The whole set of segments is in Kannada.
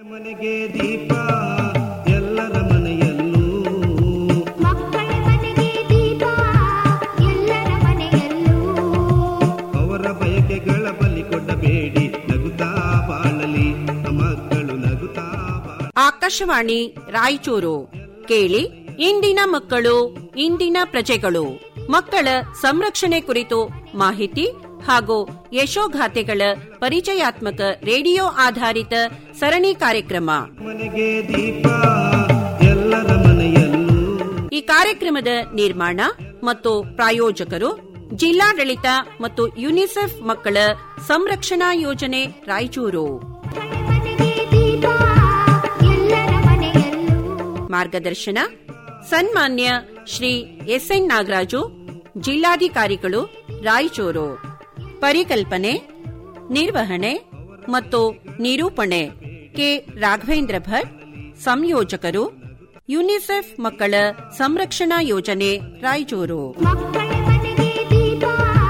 ಮನೆಗೆ ದೀಪ ಎಲ್ಲರ ಮನೆಯಲ್ಲೂ ಮಕ್ಕಳ ಮನೆಗೆ ದೀಪ ಎಲ್ಲರ ಮನೆಯಲ್ಲೂ ಅವರ ಬಯಕೆಗಳ ಬಲಿ ಕೊಡಬೇಡಿ ನಗುತ್ತಾ ಬಾಳಲಿ ಮಕ್ಕಳು ನಗುತ್ತಾ ಬಾಳಲಿ ಆಕಾಶವಾಣಿ ರಾಯಚೂರು ಕೇಳಿ ಇಂದಿನ ಮಕ್ಕಳು ಇಂದಿನ ಪ್ರಜೆಗಳು ಮಕ್ಕಳ ಸಂರಕ್ಷಣೆ ಕುರಿತು ಮಾಹಿತಿ ಹಾಗೂ ಯಶೋಗಾಥೆಗಳ ಪರಿಚಯಾತ್ಮಕ ರೇಡಿಯೋ ಆಧಾರಿತ ಸರಣಿ ಕಾರ್ಯಕ್ರಮ ಮನೆಗೆ ದೀಪ ಎಲ್ಲರ ಮನೆಯಲ್ಲೂ ಈ ಕಾರ್ಯಕ್ರಮದ ನಿರ್ಮಾಣ ಮತ್ತು ಪ್ರಾಯೋಜಕರು ಜಿಲ್ಲಾಡಳಿತ ಮತ್ತು ಯುನಿಸೆಫ್ ಮಕ್ಕಳ ಸಂರಕ್ಷಣಾ ಯೋಜನೆ ರಾಯಚೂರು ಮಕ್ಕಳ ಮನೆಗೆ ದೀಪ ಎಲ್ಲರ ಮನೆಯಲ್ಲೂ ಮಾರ್ಗದರ್ಶನ ಸನ್ಮಾನ್ಯ ಶ್ರೀ ಎಸ್ಎನ್ ನಾಗರಾಜು ಜಿಲ್ಲಾಧಿಕಾರಿಗಳು ರಾಯಚೂರು ಪರಿಕಲ್ಪನೆ ನಿರ್ವಹಣೆ ಮತ್ತು ನಿರೂಪಣೆ ಕೆ ರಾಘವೇಂದ್ರ ಭಟ್ ಸಂಯೋಜಕರು ಯುನಿಸೆಫ್ ಮಕ್ಕಳ ಸಂರಕ್ಷಣಾ ಯೋಜನೆ ರಾಯಚೂರು ಮಕ್ಕಳ ಮನೆಗೆ ದೀಪ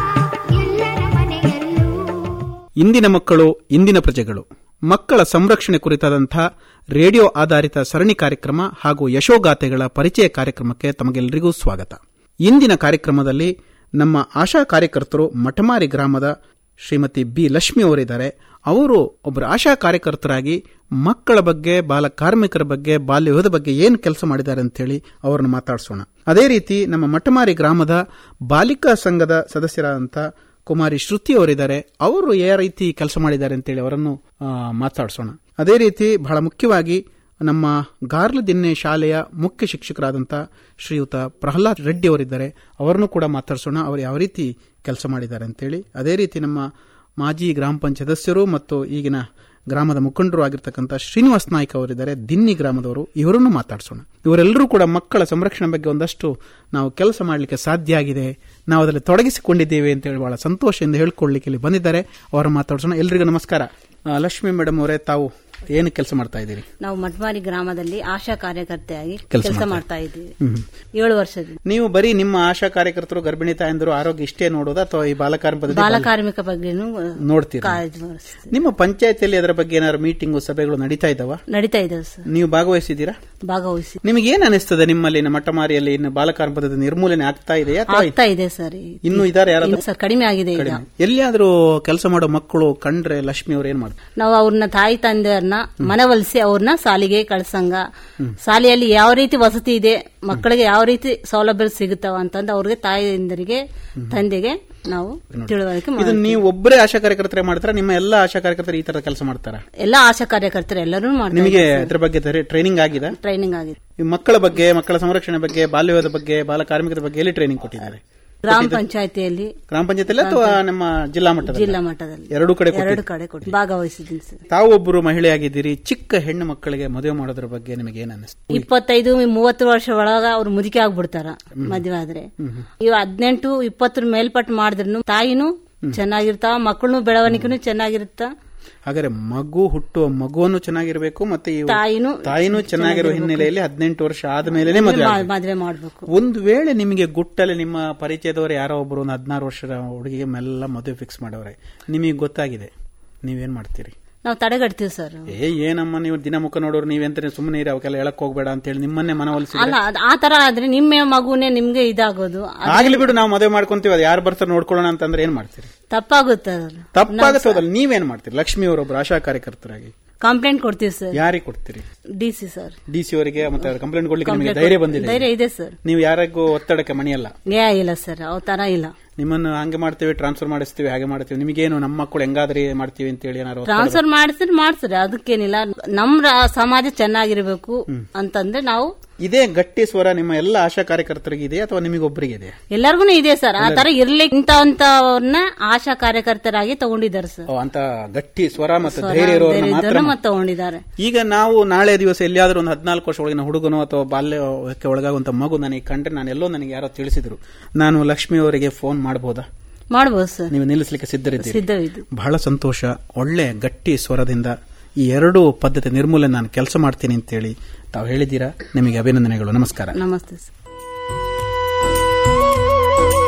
ಎಲ್ಲರ ಮನೆಯಲ್ಲೂ ಇಂದಿನ ಮಕ್ಕಳು ಇಂದಿನ ಪ್ರಜೆಗಳು ಮಕ್ಕಳ ಸಂರಕ್ಷಣೆ ಕುರಿತಾದಂಥ ರೇಡಿಯೋ ಆಧಾರಿತ ಸರಣಿ ಕಾರ್ಯಕ್ರಮ ಹಾಗೂ ಯಶೋಗಾಥೆಗಳ ಪರಿಚಯ ಕಾರ್ಯಕ್ರಮಕ್ಕೆ ತಮಗೆಲ್ಲರಿಗೂ ಸ್ವಾಗತ ಇಂದಿನ ಕಾರ್ಯಕ್ರಮದಲ್ಲಿ ನಮ್ಮ ಆಶಾ ಕಾರ್ಯಕರ್ತರು ಮಠಮಾರಿ ಗ್ರಾಮದ ಶ್ರೀಮತಿ ಬಿ ಲಕ್ಷ್ಮಿ ಅವರಿದ್ದಾರೆ ಅವರು ಒಬ್ಬರು ಆಶಾ ಕಾರ್ಯಕರ್ತರಾಗಿ ಮಕ್ಕಳ ಬಗ್ಗೆ ಬಾಲ ಕಾರ್ಮಿಕರ ಬಗ್ಗೆ ಬಾಲ್ಯವಿವಾಹದ ಬಗ್ಗೆ ಏನು ಕೆಲಸ ಮಾಡಿದ್ದಾರೆ ಅಂತೇಳಿ ಅವರನ್ನು ಮಾತಾಡಿಸೋಣ ಅದೇ ರೀತಿ ನಮ್ಮ ಮಠಮಾರಿ ಗ್ರಾಮದ ಬಾಲಿಕಾ ಸಂಘದ ಸದಸ್ಯರಾದಂಥ ಕುಮಾರಿ ಶ್ರುತಿ ಅವರಿದ್ದಾರೆ ಅವರು ಯಾವ ರೀತಿ ಕೆಲಸ ಮಾಡಿದ್ದಾರೆ ಅಂತೇಳಿ ಅವರನ್ನು ಆ, ಮಾತಾಡಿಸೋಣ ಅದೇ ರೀತಿ ಬಹಳ ಮುಖ್ಯವಾಗಿ ನಮ್ಮ ಗಾರ್ಲದಿನ್ನೆ ಶಾಲೆಯ ಮುಖ್ಯ ಶಿಕ್ಷಕರಾದಂಥ ಶ್ರೀಯುತ ಪ್ರಹ್ಲಾದ್ ರೆಡ್ಡಿ ಅವರಿದ್ದಾರೆ ಅವರನ್ನು ಕೂಡ ಮಾತಾಡಿಸೋಣ ಅವರು ಯಾವ ರೀತಿ ಕೆಲಸ ಮಾಡಿದ್ದಾರೆ ಅಂತೇಳಿ ಅದೇ ರೀತಿ ನಮ್ಮ ಮಾಜಿ ಗ್ರಾಮ ಪಂಚಾಯತ್ ಸದಸ್ಯರು ಮತ್ತು ಈಗಿನ ಗ್ರಾಮದ ಮುಖಂಡರು ಆಗಿರ್ತಕ್ಕಂಥ ಶ್ರೀನಿವಾಸ್ ನಾಯ್ಕ ಅವರಿದ್ದಾರೆ ದಿನ್ನಿ ಗ್ರಾಮದವರು ಇವರನ್ನು ಮಾತಾಡಿಸೋಣ ಇವರೆಲ್ಲರೂ ಕೂಡ ಮಕ್ಕಳ ಸಂರಕ್ಷಣೆ ಬಗ್ಗೆ ಒಂದಷ್ಟು ನಾವು ಕೆಲಸ ಮಾಡಲಿಕ್ಕೆ ಸಾಧ್ಯ ಆಗಿದೆ ನಾವು ಅದರಲ್ಲಿ ತೊಡಗಿಸಿಕೊಂಡಿದ್ದೇವೆ ಅಂತ ಹೇಳಿ ಬಹಳ ಸಂತೋಷದಿಂದ ಹೇಳ್ಕೊಳ್ಳಿಕ್ಕೆ ಇಲ್ಲಿ ಬಂದಿದ್ದಾರೆ ಅವರ ಮಾತಾಡಿಸೋಣ ಎಲ್ರಿಗೂ ನಮಸ್ಕಾರ ಆ, ಲಕ್ಷ್ಮಿ ಮೇಡಮ್ ಅವರೇ ತಾವು ಏನು ಕೆಲಸ ಮಾಡ್ತಾ ಇದ್ದೀರಿ ನಾವು ಮಟ್ಮಾರಿ ಗ್ರಾಮದಲ್ಲಿ ಆಶಾ ಕಾರ್ಯಕರ್ತೆಯಾಗಿ ಕೆಲ್ಸ ಕೆಲಸ ಮಾಡ್ತಾ ಮಾಡ್ತಾ ಇದ್ದೀವಿ ಏಳು ವರ್ಷದಿಂದ ನೀವು ಬರೀ ನಿಮ್ಮ ಆಶಾ ಕಾರ್ಯಕರ್ತರು ಗರ್ಭಿಣಿ ತಾಯಂದಿರು ಆರೋಗ್ಯ ಇಷ್ಟೇ ನೋಡೋದಾ ಅಥವಾ ಈ ಬಾಲಕಾರ್ಮಿಕ ಪದ್ಧತಿ ಬಾಲಕಾರ್ಮಿಕ ಬಗ್ಗೆನೂ ನೋಡ್ತೀರಾ ಕಾಳಜಿ ವಹಿಸ್ತೀವಿ. ನಿಮ್ಮ ಪಂಚಾಯತಿಯಲ್ಲಿ ಅದರ ಬಗ್ಗೆ ಏನಾದ್ರು ಮೀಟಿಂಗು ಸಭೆಗಳು ನಡೀತಾ ಇದ್ದಾವ ನಡೀತಾ ಇದ್ದಾವೆ ಸರ್ ನೀವು ಭಾಗವಹಿಸಿದ್ದೀರಾ ಭಾಗವಹಿಸಿ ನಿಮಗೆ ಏನ್ ಅನಿಸ್ತದೆ ನಿಮ್ಮಲ್ಲಿ ಇನ್ನು ಮಟ್ಟಮಾರಿಯಲ್ಲಿ ಇನ್ನು ಬಾಲಕಾರ್ಮಿಕ ಪದ್ಧತಿ ನಿರ್ಮೂಲನೆ ಆಗ್ತಾ ಇದೆಯಾ ಅಥವಾ ಆಗ್ತಾ ಇದೆ ಸರ್ ಈ- ಇನ್ನೂ ಇದಾರೆ ಯಾರಾದ್ರೂ ಇನ್ನು ಸರ್ ಕಡಿಮೆ ಆಗಿದೆ ಈಗ ಕಡಿಮೆ? ಎಲ್ಲಿಯಾದ್ರೂ ಕೆಲಸ ಮಾಡೋ ಮಕ್ಕಳು ಕಂಡ್ರೆ ಲಕ್ಷ್ಮಿ ಅವ್ರು ಏನ್ ಮಾಡ್ತಾರೆ ನಾವು ಅವ್ರನ್ನ ತಾಯಿ ತಂದೆಯವ್ರನ್ನ ಮನವೊಲಿಸಿ ಅವ್ರನ್ನ ಶಾಲೆಗೆ ಕಳ್ಸಂಗ ಶಾಲೆಯಲ್ಲಿ ಯಾವ ರೀತಿ ವಸತಿ ಇದೆ ಮಕ್ಕಳಿಗೆ ಯಾವ ರೀತಿ ಸೌಲಭ್ಯ ಸಿಗುತ್ತವ ಅಂತಂದು ಅವ್ರಿಗೆ ತಾಯಿಯಂದರಿಗೆ ತಂದೆಗೆ ನಾವು ತಿಳುವಳಿಕೆ ಇದು ಮಾಡ್ತೀವಿ. ನೀವು ಒಬ್ಬರೇ ಆಶಾ ಕಾರ್ಯಕರ್ತರೇ ಮಾಡ್ತಾರ ನಿಮ್ಮ ಎಲ್ಲ ಆಶಾ ಕಾರ್ಯಕರ್ತರು ಈ ತರ ಕೆಲಸ ಮಾಡ್ತಾರ ಎಲ್ಲಾ ಆಶಾ ಕಾರ್ಯಕರ್ತರು ಎಲ್ಲರೂ ಮಾಡ್ತಾರೆ ನಿಮಗೆ ಇದ್ರ ಬಗ್ಗೆ ಟ್ರೈನಿಂಗ್ ಆಗಿದೆ ಟ್ರೈನಿಂಗ್ ಆಗಿದೆ ಈ ಮಕ್ಕಳ ಬಗ್ಗೆ ಮಕ್ಕಳ ಸಂರಕ್ಷಣೆ ಬಗ್ಗೆ ಬಾಲ್ಯವಾದ ಬಗ್ಗೆ ಬಾಲ ಕಾರ್ಮಿಕರ ಬಗ್ಗೆ ಎಲ್ಲಿ ಟ್ರೈನಿಂಗ್ ಕೊಟ್ಟಿದ್ದಾರೆ ಗ್ರಾಮ ಪಂಚಾಯತಿಯಲ್ಲಿ ಗ್ರಾಮ ಪಂಚಾಯತ್ ಅಥವಾ ನಮ್ಮ ಜಿಲ್ಲಾ ಮಟ್ಟದಲ್ಲಿ ಜಿಲ್ಲಾ ಮಟ್ಟದಲ್ಲಿ ಎರಡು ಕಡೆ ಎರಡು ಕೊಟ್ಟಿದ್ದೀರಿ. ಕಡೆ ಕೊಟ್ಟು ಭಾಗವಹಿಸಿದ್ದೀನಿ ಸರ್ ತಾವೊಬ್ಬರು ಮಹಿಳೆಯಾಗಿದ್ದೀರಿ ಚಿಕ್ಕ ಹೆಣ್ಣು ಮಕ್ಕಳಿಗೆ ಮದುವೆ ಮಾಡೋದ್ರ ಬಗ್ಗೆ ನಿಮಗೆ ಏನ್ ಅನಿಸ್ತು ಇಪ್ಪತ್ತೈದು ಮೂವತ್ತು ವರ್ಷ ಒಳಗ ಅವ್ರು ಮುದುಕಿ ಆಗ್ಬಿಡ್ತಾರ ಮದ್ವೆ ಆದ್ರೆ ಇವ್ ಹದಿನೆಂಟು ಇಪ್ಪತ್ತರ ಮೇಲ್ಪಟ್ಟು ಮಾಡಿದ್ರು ತಾಯಿನೂ ಚೆನ್ನಾಗಿರ್ತಾವ ಮಕ್ಕಳನ್ನು ಬೆಳವಣಿಗೆನೂ ಚೆನ್ನಾಗಿರುತ್ತ ಹಾಗಾದ್ರೆ ಮಗು ಹುಟ್ಟುವ ಮಗುವನ್ನು ಚೆನ್ನಾಗಿರ್ಬೇಕು ಮತ್ತೆ ಈ ತಾಯಿನೂ ತಾಯಿನೂ ಚೆನ್ನಾಗಿರುವ ಹಿನ್ನೆಲೆಯಲ್ಲಿ ಹದಿನೆಂಟು ವರ್ಷ ಆದ್ಮೇಲೆ ಮದುವೆ ಮಾ- ಆಗ್ಬೇಕು. ಮದ್ವೆ ಮಾಡ್ಬೇಕು ಒಂದು ವೇಳೆ ನಿಮಗೆ ಗುಟ್ಟಲ್ಲಿ ನಿಮ್ಮ ಪರಿಚಯದವರು ಯಾರೋ ಒಬ್ಬರು ಒಂದು ಹದಿನಾರು ವರ್ಷದ ಹುಡುಗಿಗೆ ಮೆಲ್ಲ ಮದುವೆ ಫಿಕ್ಸ್ ಮಾಡವ್ರೆ ನಿಮಗೆ ಗೊತ್ತಾಗಿದೆ ನೀವೇನ್ ಮಾಡ್ತೀರಿ ನಾವು ತಡೆಗಟ್ತೀವಿ ಸರ್ ಏ ಏನಮ್ಮ ನೀವು ದಿನ ಮುಖ ನೋಡೋರು ನೀವೆಂತ ಸುಮ್ಮನೆ ಇರಿ ಅವಕ್ಕೆಲ್ಲ ಹೇಳಕ್ ಹೋಗ್ಬೇಡ ಅಂತ ಹೇಳಿ ನಿಮ್ಮನ್ನೇ ಮನವೊಲಿಸಿ ಅಲ್ಲ ಅದ್- ಆ ತರ ಆದ್ರೆ ನಿಮ್ಮ ಮಗುನೇ ನಿಮ್ಗೆ ಇದಾಗೋದು ಅದ್ ಆಗ್ಲಿ ಬಿಡು ನಾವು ಮದುವೆ ಮಾಡ್ಕೊಂತೀವಿ ಅದು ಯಾರು ಬರ್ತಾರೆ ನೋಡ್ಕೊಳ್ಳೋಣ ಅಂತಂದ್ರೆ ಏನ್ ಮಾಡ್ತೀರಿ ತಪ್ಪಾಗುತ್ತೆ ತಪ್ಪಾಗುತ್ತೆ ಹೋದಲ್ಲ ನೀವೇನ್ ಮಾಡ್ತೀರಿ ಲಕ್ಷ್ಮಿ ಅವರೊಬ್ರು ಆಶಾ ಕಾರ್ಯಕರ್ತರಾಗಿ ಕಂಪ್ಲೇಂಟ್ ಕೊಡ್ತೀವಿ ಸರ್ ಯಾರಿಗೆ ಕೊಡ್ತೀರಿ D C sir D C ಅವರಿಗೆ ಮತ್ತೆ ಕಂಪ್ಲೇಂಟ್ ಕೊಡ್ಲಿಕ್ಕೆ ನಿಮಗೆ ಧೈರ್ಯ ಬಂದಿದೆ ಧೈರ್ಯ ಇದೆ ಸರ್ ನೀವು ಯಾರಿಗೂ ಒತ್ತಡಕ್ಕೆ ಮಣಿಯಲ್ಲ ಏ ಇಲ್ಲ ಸರ್ ಅವ್ ತರ ಇಲ್ಲ ನಿಮ್ಮನ್ನು ಹಂಗೆ ಮಾಡ್ತೀವಿ ಟ್ರಾನ್ಸ್ಫರ್ ಮಾಡಿಸ್ತೀವಿ ಹಾಗೆ ಮಾಡ್ತೀವಿ ನಿಮಗೇನು ನಮ್ಮ ಮಕ್ಕಳು ಹೆಂಗಾದ್ರಿ ಮಾಡ್ತೀವಿ ಅಂತ ಹೇಳಿ ಏನಾರು ಒತ್ತಡ ಟ್ರಾನ್ಸ್ಫರ್ ಮಾಡಿಸಿದ್ರೆ ಮಾಡ್ಸ್ರಿ ಅದಕ್ಕೇನಿಲ್ಲ ನಮ್ ರಾ- ಸಮಾಜ ಚೆನ್ನಾಗಿರ್ಬೇಕು ಅಂತಂದ್ರೆ ನಾವು ಇದೇ ಗಟ್ಟಿ ಸ್ವರ ನಿಮ್ಮ ಎಲ್ಲ ಆಶಾ ಕಾರ್ಯಕರ್ತರಿಗೆ ಇದೆ ಅಥವಾ ನಿಮಗೊಬ್ಬರಿಗೆ ಇದೆ ಎಲ್ಲರಿಗೂ ಇದೆ ಸರ್ ಆ ತರ ಇರ್ಲಿ ಇಂತ ಅಂತವ್ರನ್ನ ಆಶಾ ಕಾರ್ಯಕರ್ತರಾಗಿ ತಗೊಂಡಿದ್ದಾರೆ ಸರ್ ಅಂತ ಗಟ್ಟಿ ಸ್ವರ ಮತ್ತು ಧೈರ್ಯ ಇರೋರನ್ನ ಮಾತ್ರ ಇದ್ದವ್ರನ್ನ ಮತ್ತೆ ತಗೊಂಡಿದ್ದಾರೆ ಈಗ ನಾವು ನಾಳೆ ದಿವಸ ಎಲ್ಲಿಯಾದ್ರೂ ಒಂದು ಹದಿನಾಲ್ಕು ವರ್ಷ ಒಳಗಿನ ಹುಡುಗನೋ ಅಥವಾ ಬಾಲ್ಯಕ್ಕೆ ಒಳಗಾಗುವಂತ ಮಗು ನನಗೆ ಕಂಡ್ರೆ ನಾನು ಎಲ್ಲೋ ನನಗೆ ಯಾರೋ ತಿಳಿಸಿದ್ರು ನಾನು ಲಕ್ಷ್ಮಿ ಅವರಿಗೆ ಫೋನ್ ಮಾಡಬಹುದಾ ಮಾಡ್ಬೋದು ಸರ್ ನೀವು ನಿಲ್ಲಿಸಲಿಕ್ಕೆ ಸಿದ್ಧರಿದ್ದೀರಿ ಸಿದ್ಧವಿದ್ದು ಬಹಳ ಸಂತೋಷ ಒಳ್ಳೆ ಗಟ್ಟಿ ಸ್ವರದಿಂದ ಈ ಎರಡು ಪದ್ಧತಿ ನಿರ್ಮೂಲನೆ ನಾನು ಕೆಲಸ ಮಾಡ್ತೀನಿ ಅಂತೇಳಿ ತಾವು ಹೇಳಿದ್ದೀರಾ ನಿಮಗೆ ಅಭಿನಂದನೆಗಳು ನಮಸ್ಕಾರ ನಮಸ್ತೆ ಸರ್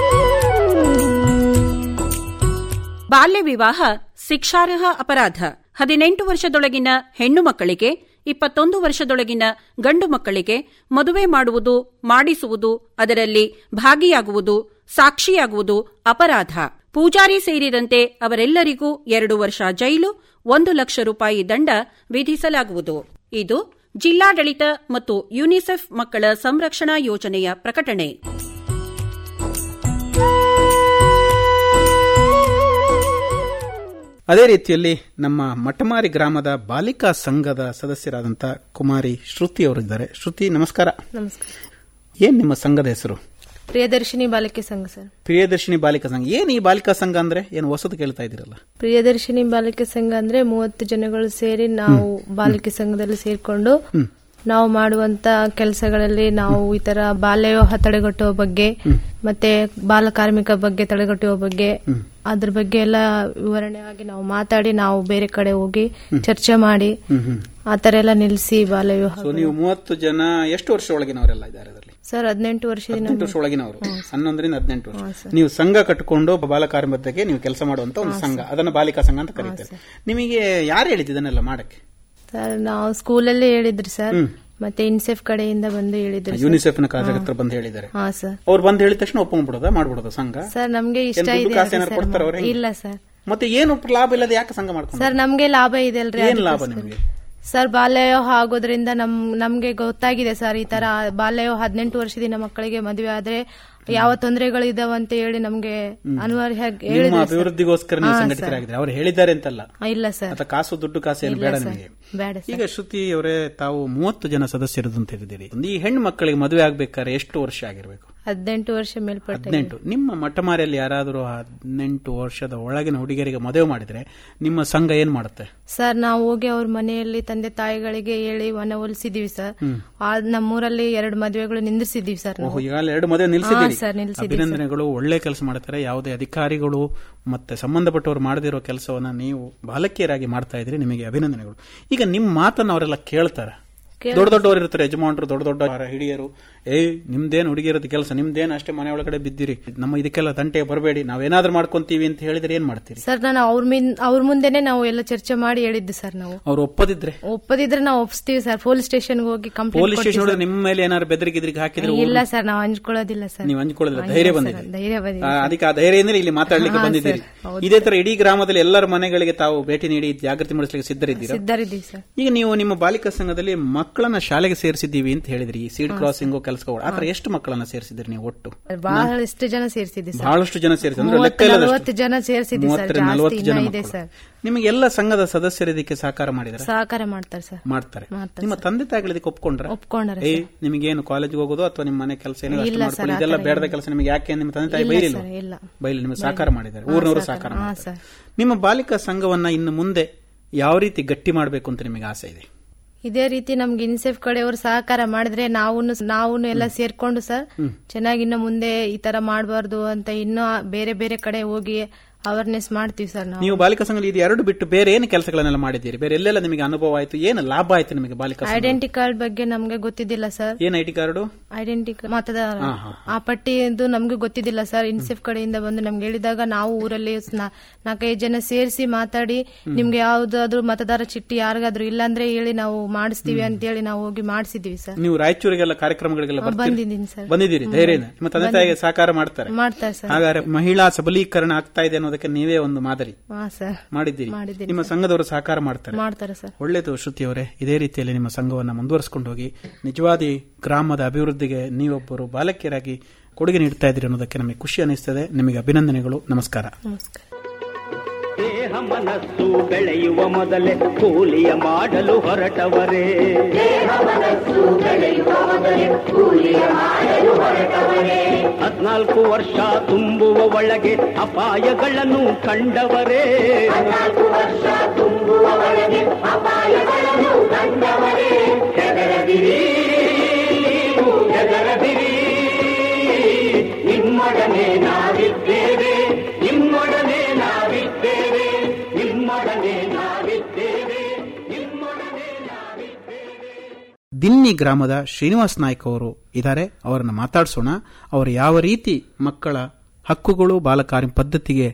ಬಾಲ್ಯ ವಿವಾಹ ಶಿಕ್ಷಾರ್ಹ ಅಪರಾಧ ಹದಿನೆಂಟು ವರ್ಷದೊಳಗಿನ ಹೆಣ್ಣು ಮಕ್ಕಳಿಗೆ ಇಪ್ಪತ್ತೊಂದು ವರ್ಷದೊಳಗಿನ ಗಂಡು ಮಕ್ಕಳಿಗೆ ಮದುವೆ ಮಾಡುವುದು ಮಾಡಿಸುವುದು ಅದರಲ್ಲಿ ಭಾಗಿಯಾಗುವುದು ಸಾಕ್ಷಿಯಾಗುವುದು ಅಪರಾಧ ಪೂಜಾರಿ ಸೇರಿದಂತೆ ಅವರೆಲ್ಲರಿಗೂ ಎರಡು ವರ್ಷ ಜೈಲು ಒಂದು ಲಕ್ಷ ರೂಪಾಯಿ ದಂಡ ವಿಧಿಸಲಾಗುವುದು ಇದು ಜಿಲ್ಲಾಡಳಿತ ಮತ್ತು ಯುನಿಸೆಫ್ ಮಕ್ಕಳ ಸಂರಕ್ಷಣಾ ಯೋಜನೆಯ ಪ್ರಕಟಣೆ ಅದೇ ರೀತಿಯಲ್ಲಿ ನಮ್ಮ ಮಠಮಾರಿ ಗ್ರಾಮದ ಬಾಲಿಕಾ ಸಂಘದ ಸದಸ್ಯರಾದಂಥ ಕುಮಾರಿ ಶ್ರುತಿ ಅವರಿದ್ದಾರೆ ಶ್ರುತಿ ನಮಸ್ಕಾರ ನಮಸ್ಕಾರ ಏನ್ ನಿಮ್ಮ ಸಂಘದ ಹೆಸರು ಪ್ರಿಯದರ್ಶಿನಿ ಬಾಲಿಕೆ ಸಂಘ ಸರ್ ಪ್ರಿಯದರ್ಶಿನಿ ಬಾಲಿಕಾ ಸಂಘ ಏನ್ ಈ ಬಾಲಿಕಾ ಸಂಘ ಅಂದ್ರೆ ಏನು ಹೊಸದು ಕೇಳ್ತಾ ಇದ್ದೀರಲ್ಲ ಪ್ರಿಯದರ್ಶಿನಿ ಬಾಲಿಕೆ ಸಂಘ ಅಂದ್ರೆ ಮೂವತ್ತು ಜನಗಳು ಸೇರಿ ನಾವು ಬಾಲಿಕೆ ಸಂಘದಲ್ಲಿ ಸೇರ್ಕೊಂಡು ನಾವು ಮಾಡುವಂತ ಕೆಲಸಗಳಲ್ಲಿ ನಾವು ಈ ತರ ಬಾಲ್ಯ ವಿವಾಹ ತಡೆಗಟ್ಟುವ ಬಗ್ಗೆ ಮತ್ತೆ ಬಾಲ ಕಾರ್ಮಿಕ ಬಗ್ಗೆ ತಡೆಗಟ್ಟುವ ಬಗ್ಗೆ ಅದ್ರ ಬಗ್ಗೆ ಎಲ್ಲ ವಿವರಣೆ ಆಗಿ ನಾವು ಮಾತಾಡಿ ನಾವು ಬೇರೆ ಕಡೆ ಹೋಗಿ ಚರ್ಚೆ ಮಾಡಿ ಆ ತರ ಎಲ್ಲ ನಿಲ್ಲಿಸಿ ಬಾಲ್ಯ ವಿವಾಹ ಸೊ ನೀವು ಮೂವತ್ತು ಜನ ಎಷ್ಟು ವರ್ಷ ಒಳಗಿನವರೆಲ್ಲ ಇದ್ದಾರೆ ಅದರಲ್ಲಿ ಸರ್ ಹದಿನೆಂಟು ವರ್ಷದಿಂದ ಹದಿನೆಂಟು ವರ್ಷ ಒಳಗಿನವರು ಹನ್ನೊಂದರಿಂದ ಹದಿನೆಂಟು ವರ್ಷ ನೀವು ಸಂಘ ಕಟ್ಟಿಕೊಂಡು ಬಾಲಕಾರ್ಮಿಕತೆಗೆ ನೀವು ಕೆಲಸ ಮಾಡುವಂತ ಒಂದು ಸಂಘ ಅದನ್ನ ಬಾಲಿಕಾ ಸಂಘ ಅಂತ ಕರೀತಾರೆ ನಿಮಗೆ ಯಾರು ಹೇಳಿದ್ದು ಇದನ್ನೆಲ್ಲ ಮಾಡಕ್ಕೆ ಸರ್ ನಾವು ಸ್ಕೂಲಲ್ಲಿ ಹೇಳಿದ್ರಿ ಸರ್ ಮತ್ತೆ ಇನ್ಸೆಫ್ ಕಡೆಯಿಂದ ಬಂದು ಹೇಳಿದ್ರಿ ಸರ್. ಯುನಿಸೆಫ್ನ ಕಾರ್ಯಕರ್ತರು ಬಂದು ಹೇಳಿದ್ದಾರೆ ಹಾ ಸರ್ ಅವ್ರು ಬಂದು ಹೇಳಿದ ತಕ್ಷಣ ಒಪ್ಕೊಂಡ್ಬಿಡೋದ ಮಾಡ್ಬಿಡೋದ ಸಂಘ ಸರ್ ನಮ್ಗೆ ಇಷ್ಟ ಏನ್ ದುಡ್ಡು ಇದೆ ಕಾಸು ಅಲ್ರಿ ಏನಾದ್ರು ಸರ್ ಕೊಡ್ತಾರಾ ಅವ್ರು ಹೆಂಗೆ? ಇಲ್ಲ ಸರ್ ಮತ್ತೆ ಏನು ಲಾಭ ಇಲ್ಲದೆ ಯಾಕೆ ಸಂಘ ಮಾಡ್ಕೊಂಡು ಸರ್ ನಮ್ಗೆ ಲಾಭ ಇದೆ ಅಲ್ರಿ ಏನ್ ಲಾಭ ಅದಕ್ಕೋಸ್ಕರ. ನಿಮ್ಗೆ ಸರ್ ಬಾಲ್ಯ ವಿವಾಹ ಆಗೋದ್ರಿಂದ ನಮ್ ನಮ್ಗೆ ಗೊತ್ತಾಗಿದೆ ಸರ್ ಈ ತರ ಬಾಲ್ಯ ವಿವಾಹ ಹದಿನೆಂಟು ವರ್ಷದಿಂದ ಮಕ್ಕಳಿಗೆ ಮದುವೆ ಆದ್ರೆ ಯಾವ ತೊಂದರೆಗಳು ಇದಾವ ಅಂತ ಹೇಳಿ ನಮ್ಗೆ ಅನಿವಾರ್ಯ ನಿಮ್ಮ ಹೇಳಿದ್ರು ಸರ್. ಅಭಿವೃದ್ಧಿಗೋಸ್ಕರ ನೀವು ಹಾ, ಸಂಘಟಿತರಾಗಿದ್ದಾರೆ ಅವ್ರು ಹೇಳಿದ್ದಾರೆ ಅಂತಲ್ಲ ಆ, ಇಲ್ಲ ಸರ್ ಅಥವಾ ಕಾಸು ದುಡ್ಡು ಕಾಸು ಏನು ಇಲ್ಲ ಬೇಡ ಸರ್. ನಿಮಗೆ ಬೇಡ ಸರ್ ಈಗ ಶ್ರುತಿ ಅವರೇ ತಾವು ಮೂವತ್ತು ಜನ ಸದಸ್ಯರದು ಅಂತ ಹೇಳಿದ್ದೀರಿ ಈ ಹೆಣ್ಣು ಮಕ್ಕಳಿಗೆ ಮದುವೆ ಆಗ್ಬೇಕಾದ್ರೆ ಎಷ್ಟು ವರ್ಷ ಆಗಿರ್ಬೇಕು ಹದಿನೆಂಟು ವರ್ಷ ಮೇಲ್ಪಟ್ಟ ಹದಿನೆಂಟು ನಿಮ್ಮ ಮಠಮಾರಿಯಲ್ಲಿ ಯಾರಾದರೂ ಹದಿನೆಂಟು ವರ್ಷದ ಒಳಗಿನ ಹುಡುಗಿಯರಿಗೆ ಮದುವೆ ಮಾಡಿದ್ರೆ ನಿಮ್ಮ ಸಂಘ ಏನ್ ಮಾಡುತ್ತೆ ಸರ್ ನಾವು ಹೋಗಿ ಅವ್ರ ಮನೆಯಲ್ಲಿ ತಂದೆ ತಾಯಿಗಳಿಗೆ ಹೇಳಿ ಮನವೊಲಿಸಿದೀವಿ ಸರ್ ಆ ನಮ್ಮೂರಲ್ಲಿ ಎರಡು ಮದುವೆಗಳು ನಿಂದಿಸಿದೀವಿ ಸರ್ ನಾವು ಓಹೋ ಈಗಾಗಲೇ ಎರಡು ಮದುವೆ ನಿಲ್ಸಿದ್ದೀರಿ ಹಾ, ಸರ್, ನಿಲ್ಸಿದ್ದೀವಿ, ಅಭಿನಂದನೆಗಳು ಒಳ್ಳೆ ಕೆಲಸ ಮಾಡ್ತಾರೆ ಯಾವುದೇ ಅಧಿಕಾರಿಗಳು ಮತ್ತೆ ಸಂಬಂಧಪಟ್ಟವರು ಮಾಡದಿರೋ ಕೆಲಸವನ್ನ ನೀವು ಬಾಲಕಿಯರಾಗಿ ಮಾಡ್ತಾ ಇದ್ರಿ ನಿಮಗೆ ಅಭಿನಂದನೆಗಳು ಈಗ ನಿಮ್ಮ ಮಾತನ್ನ ಅವರೆಲ್ಲ ಕೇಳ್ತಾರೆ ದೊಡ್ಡ ದೊಡ್ಡವರು ಇರ್ತಾರೆ ಯಜಮಾನರು ದೊಡ್ಡ ದೊಡ್ಡ ಹಿಡಿಯರು ಏಯ್ ನಿಮ್ದೇನ್ ಹುಡುಗಿರೋದು ಕೆಲಸ ನಿಮ್ದೇನ್ ಅಷ್ಟೇ ಮನೆ ಒಳಗಡೆ ಬಿದ್ದಿರಿ ನಮ್ಮ ಇದಕ್ಕೆಲ್ಲ ತಂಟೆ ಬರಬೇಡಿ ನಾವೇನಾದ್ರೂ ಮಾಡ್ಕೊಂತೀವಿ ಅಂತ ಹೇಳಿದ್ರೆ ಏನ್ ಮಾಡ್ತೀರಿ ಸರ್ ನಾನು ಅವ್ರ ಮಿನ್ ಅವ್ರ ಮುಂದೆನೆ ನಾವು ಎಲ್ಲ ಚರ್ಚೆ ಮಾಡಿ ಹೇಳಿದ್ದು ಸರ್ ನಾವು ಅವ್ರು ಒಪ್ಪದಿದ್ರೆ ಒಪ್ಪದಿದ್ರೆ ನಾವು ಒಪ್ಸ್ತೀವಿ ಸರ್ ಪೊಲೀಸ್ ಸ್ಟೇಷನ್ಗೆ ಹೋಗಿ ಕಂಪ್ಲೇಂಟ್ ಪೊಲೀಸ್ ಸ್ಟೇಷನ್ ನೋಡಿದ್ರೆ ನಿಮ್ಮ ಮೇಲೆ ಏನಾದ್ರು ಬೆದರಿಗಿದ್ರಿಗೆ ಹಾಕಿದ್ರೆ ಇಲ್ಲ ಸರ್ ನಾವು ಹಂಚ್ಕೊಳ್ಳೋದಿಲ್ಲ ಸರ್ ನೀವು ಹಂಚ್ಕೊಳ್ಳೋದಿಲ್ಲ ಇಲ್ಲ ಧೈರ್ಯ ಸರ್, ಬಂದಿದೆ ಧೈರ್ಯ ಬಂದಿದೆ ಆ, ಅದಕ್ಕೆ ಆ ಧೈರ್ಯದಿಂದ ಇಲ್ಲಿ ಮಾತಾಡ್ಲಿಕ್ಕೆ ಹಾ, ಬಂದಿದ್ದೀರಿ ಸರ್, ಹೌದು ಇದೇ ತರ ಇಡೀ ಗ್ರಾಮದಲ್ಲಿ ಎಲ್ಲರ ಮನೆಗಳಿಗೆ ತಾವು ಭೇಟಿ ನೀಡಿ ಜಾಗೃತಿ ಮೂಡಿಸಲಿಕ್ಕೆ ಸಿದ್ಧರಿದ್ದೀರಾ ಸಿದ್ಧರಿದ್ದೀವಿ ಸರ್ ಈಗ ನೀವು ನಿಮ್ಮ ಬಾಲಿಕಾ ಸಂಘದಲ್ಲಿ ಮಕ್ಕಳನ್ನ ಶಾಲೆಗೆ ಸೇರಿಸಿದ್ದೀವಿ ಅಂತ ಹೇಳಿದ್ರಿ ಈ ಸೀಡ್ ಕ್ರಾಸಿಂಗ್ ಕೆಲಸಗಳು ಆತರ ಎಷ್ಟು ಮಕ್ಕಳನ್ನ ಸೇರಿಸಿದ್ರಿ ನೀವು ಒಟ್ಟು ಬಹಳಷ್ಟು ಜನ ಸೇರಿಸಿದ್ವಿ ಸರ್ ಬಹಳಷ್ಟು ಜನ ಸೇರಿಸಿ ಅಂದ್ರೆ ಲೆಕ್ಕ ಮೂವತ್ತು ಇಲ್ಲದಷ್ಟು. ನಲವತ್ತು ಜನ ಸೇರಿಸಿದ್ವಿ ಸರ್ ಮೂವತ್ತರಿಂದ ಜಾಸ್ತಿ ನಲವತ್ತು ಜನ ಇನ್ನೂ ಇದೆ ಮಕ್ಕಳು. ಸರ್ ನಿಮಗೆ ಎಲ್ಲ ಸಂಘದ ಸದಸ್ಯರು ಇದಕ್ಕೆ ಸಹಕಾರ ಮಾಡಿದ್ರೆ ಸಹಕಾರ ಮಾಡ್ತಾರೆ ಸರ್ ಮಾಡ್ತಾರೆ ಮಾಡ್ತಾರೆ ನಿಮ್ಮ ತಂದೆ ತಾಯಿಗಳು ಒಪ್ಕೊಂಡ್ರ ಒಪ್ಕೊಂಡಾರೆ ಏಯ್ ನಿಮಗೇನು ಕಾಲೇಜ್ಗೆ ಹೋಗೋದು ಅಥವಾ ನಿಮ್ಮ ಮನೆ ಕೆಲಸ ಏನೋ ಅಷ್ಟು ಇಲ್ಲ ಮಾಡ್ಕೊಳ್ಳಿ ಸರ್, ಆ ಇದೆಲ್ಲ ಥರ ಬೇಡದ ಇಲ್ಲ. ಕೆಲಸ ನಿಮಗೆ ಯಾಕೆ ನಿಮ್ಮ ತಂದೆ ತಾಯಿ ಇಲ್ಲ ಬೈಲಿಲ್ಲ ಸರ್, ಇಲ್ಲ. ಬೈಲಿ ನಿಮಗೆ ಸಹಕಾರ ಮಾಡಿದ್ದಾರೆ ಹಾ, ಊರಿನವರು ಸಹಕಾರ. ಸಹಕಾರ ಹಾ, ಮಾಡ್ತಾರೆ ಸರ್. ನಿಮ್ಮ ಬಾಲಿಕಾ ಸಂಘವನ್ನ ಇನ್ನು ಮುಂದೆ ಯಾವ ರೀತಿ ಗಟ್ಟಿ ಮಾಡಬೇಕು ಅಂತ ನಿಮಗೆ ಆಸೆ ಇದೆ ಇದೇ ರೀತಿ ನಮ್ಗೆ ಇನ್ಸೆಫ್ ಕಡೆಯವರು ಸಹಕಾರ ಮಾಡಿದ್ರೆ ನಾವು ನಾವು ಎಲ್ಲ ಸೇರ್ಕೊಂಡು ಸರ್ ಚೆನ್ನಾಗಿ ಇನ್ನು ಮುಂದೆ ಈ ತರ ಮಾಡಬಾರ್ದು ಅಂತ ಇನ್ನೂ ಬೇರೆ ಬೇರೆ ಕಡೆ ಹೋಗಿ ಅವೇರ್ನೆಸ್ ಮಾಡ್ತೀವಿ ಸರ್ ನಾವು ನೀವು ಬಾಲಿಕಾ ಸಂಘದಲ್ಲಿ ಇದು ಎರಡು ಬಿಟ್ಟು ಬೇರೆ ಏನು ಕೆಲಸಗಳನ್ನೆಲ್ಲ ಮಾಡಿದ್ದೀರಿ ಬೇರೆ ಎಲ್ಲೆಲ್ಲ ನಿಮಗೆ ಅನುಭವ ಆಯ್ತು ಏನು ಲಾಭ ಆಯ್ತು ನಿಮಗೆ ಬಾಲಿಕಾ ಸಂಘ ಐಡೆಂಟಿ ಕಾರ್ಡ್ ಬಗ್ಗೆ ನಮ್ಗೆ ಗೊತ್ತಿದ್ದಿಲ್ಲ ಸರ್ ಏನ್ ಐಟಿ ಕಾರ್ಡು ಐಡೆಂಟಿ ಮತದಾರ ಆ ಪಟ್ಟಿದು ನಮ್ಗೆ ಗೊತ್ತಿದ್ದಿಲ್ಲ ಸರ್ ಇನ್ಸೆಫ್ ಕಡೆಯಿಂದ ಬಂದು ನಮ್ಗೆ ಹೇಳಿದಾಗ ನಾವು ಊರಲ್ಲಿ ನಾ- ನಾಲ್ಕೈದು ಜನ ಸೇರಿಸಿ ಮಾತಾಡಿ ನಿಮ್ಗೆ ಯಾವ್ದಾದ್ರು ಮತದಾರ ಚಿಟ್ಟಿ ಯಾರಿಗಾದ್ರೂ ಇಲ್ಲಾಂದ್ರೆ ಹೇಳಿ ನಾವು ಮಾಡಿಸ್ತೀವಿ ಅಂತ ಹೇಳಿ ನಾವು ಹೋಗಿ ಮಾಡಿಸಿದೀವಿ ಸರ್ ನೀವು ರಾಯಚೂರಿಗೆಲ್ಲ ಕಾರ್ಯಕ್ರಮಗಳಿಗೆಲ್ಲ ಬರ್ತೀರಿ? ಬಂದಿದ್ದೀನಿ ಸರ್ ಬಂದಿದ್ದೀರಿ ಧೈರ್ಯನ ನಿಮ್ಮ ತಂದೆ ತಾಯಿಗೆ ಸಹಕಾರ ಮಾಡ್ತಾರೆ ಮಾಡ್ತಾರೆ ಸರ್ ಹಾಗಾದ್ರೆ ಮಹಿಳಾ ಸಬಲೀಕರಣ ಆಗ್ತಾ ಇದೆ ಅನ್ನೋದಕ್ಕೆ ನೀವೇ ಒಂದು ಮಾದರಿ ಹಾ ಸರ್ ಮಾಡಿದ್ದೀರಿ ಮಾಡಿದ್ದೀನಿ ನಿಮ್ಮ ಸಂಘದವರು ಸಹಕಾರ ಮಾಡ್ತಾರೆ ಮಾಡ್ತಾರೆ ಸರ್ ಒಳ್ಳೆಯದು ಶ್ರುತಿ ಅವರೇ ಇದೇ ರೀತಿಯಲ್ಲಿ ನಿಮ್ಮ ಸಂಘವನ್ನು ಮುಂದುವರಿಸಿಕೊಂಡು ಹೋಗಿ ನಿಜವಾದಿ ಗ್ರಾಮದ ಅಭಿವೃದ್ಧಿಗೆ ನೀವೊಬ್ಬರು ಬಾಲಕಿಯರಾಗಿ ಕೊಡುಗೆ ನೀಡ್ತಾ ಇದ್ದೀರಿ ಅನ್ನೋದಕ್ಕೆ ನಮಗೆ ಖುಷಿ ಅನಿಸ್ತದೆ ನಿಮಗೆ ಅಭಿನಂದನೆಗಳು ನಮಸ್ಕಾರ ನಮಸ್ಕಾರ ದೇಹ ಮನಸ್ಸು ಬೆಳೆಯುವ ಮೊದಲೇ ಕೂಲಿಯ ಮಾಡಲು ಹೊರಟವರೇ ಹದ್ನಾಲ್ಕು ವರ್ಷ ತುಂಬುವ ಒಳಗೆ ಅಪಾಯಗಳನ್ನು ಕಂಡವರೇ ಹೆದರದಿರಿ ನೀವು ಹೆದರದಿರಿ ನಿಮ್ಮೊಡನೆ ನಾವಿದ್ದೇವೆ ನಿಮ್ಮೊಡನೆ ನಾವಿದ್ದೇವೆ ನಿಮ್ಮೊಡನೆ ನಾವಿದ್ದೇವೆ ನಿಮ್ಮೊಡನೆ ನಾವಿದ್ದೇವೆ ದಿನ್ನಿ ಗ್ರಾಮದ ಶ್ರೀನಿವಾಸ್ ನಾಯ್ಕ ಅವರು ಇದ್ದಾರೆ ಅವರನ್ನು ಮಾತಾಡಿಸೋಣ ಅವರು ಯಾವ ರೀತಿ ಮಕ್ಕಳ ಹಕ್ಕುಗಳು ಬಾಲಕಾರ್ಯ ಪದ್ಧತಿಗೆ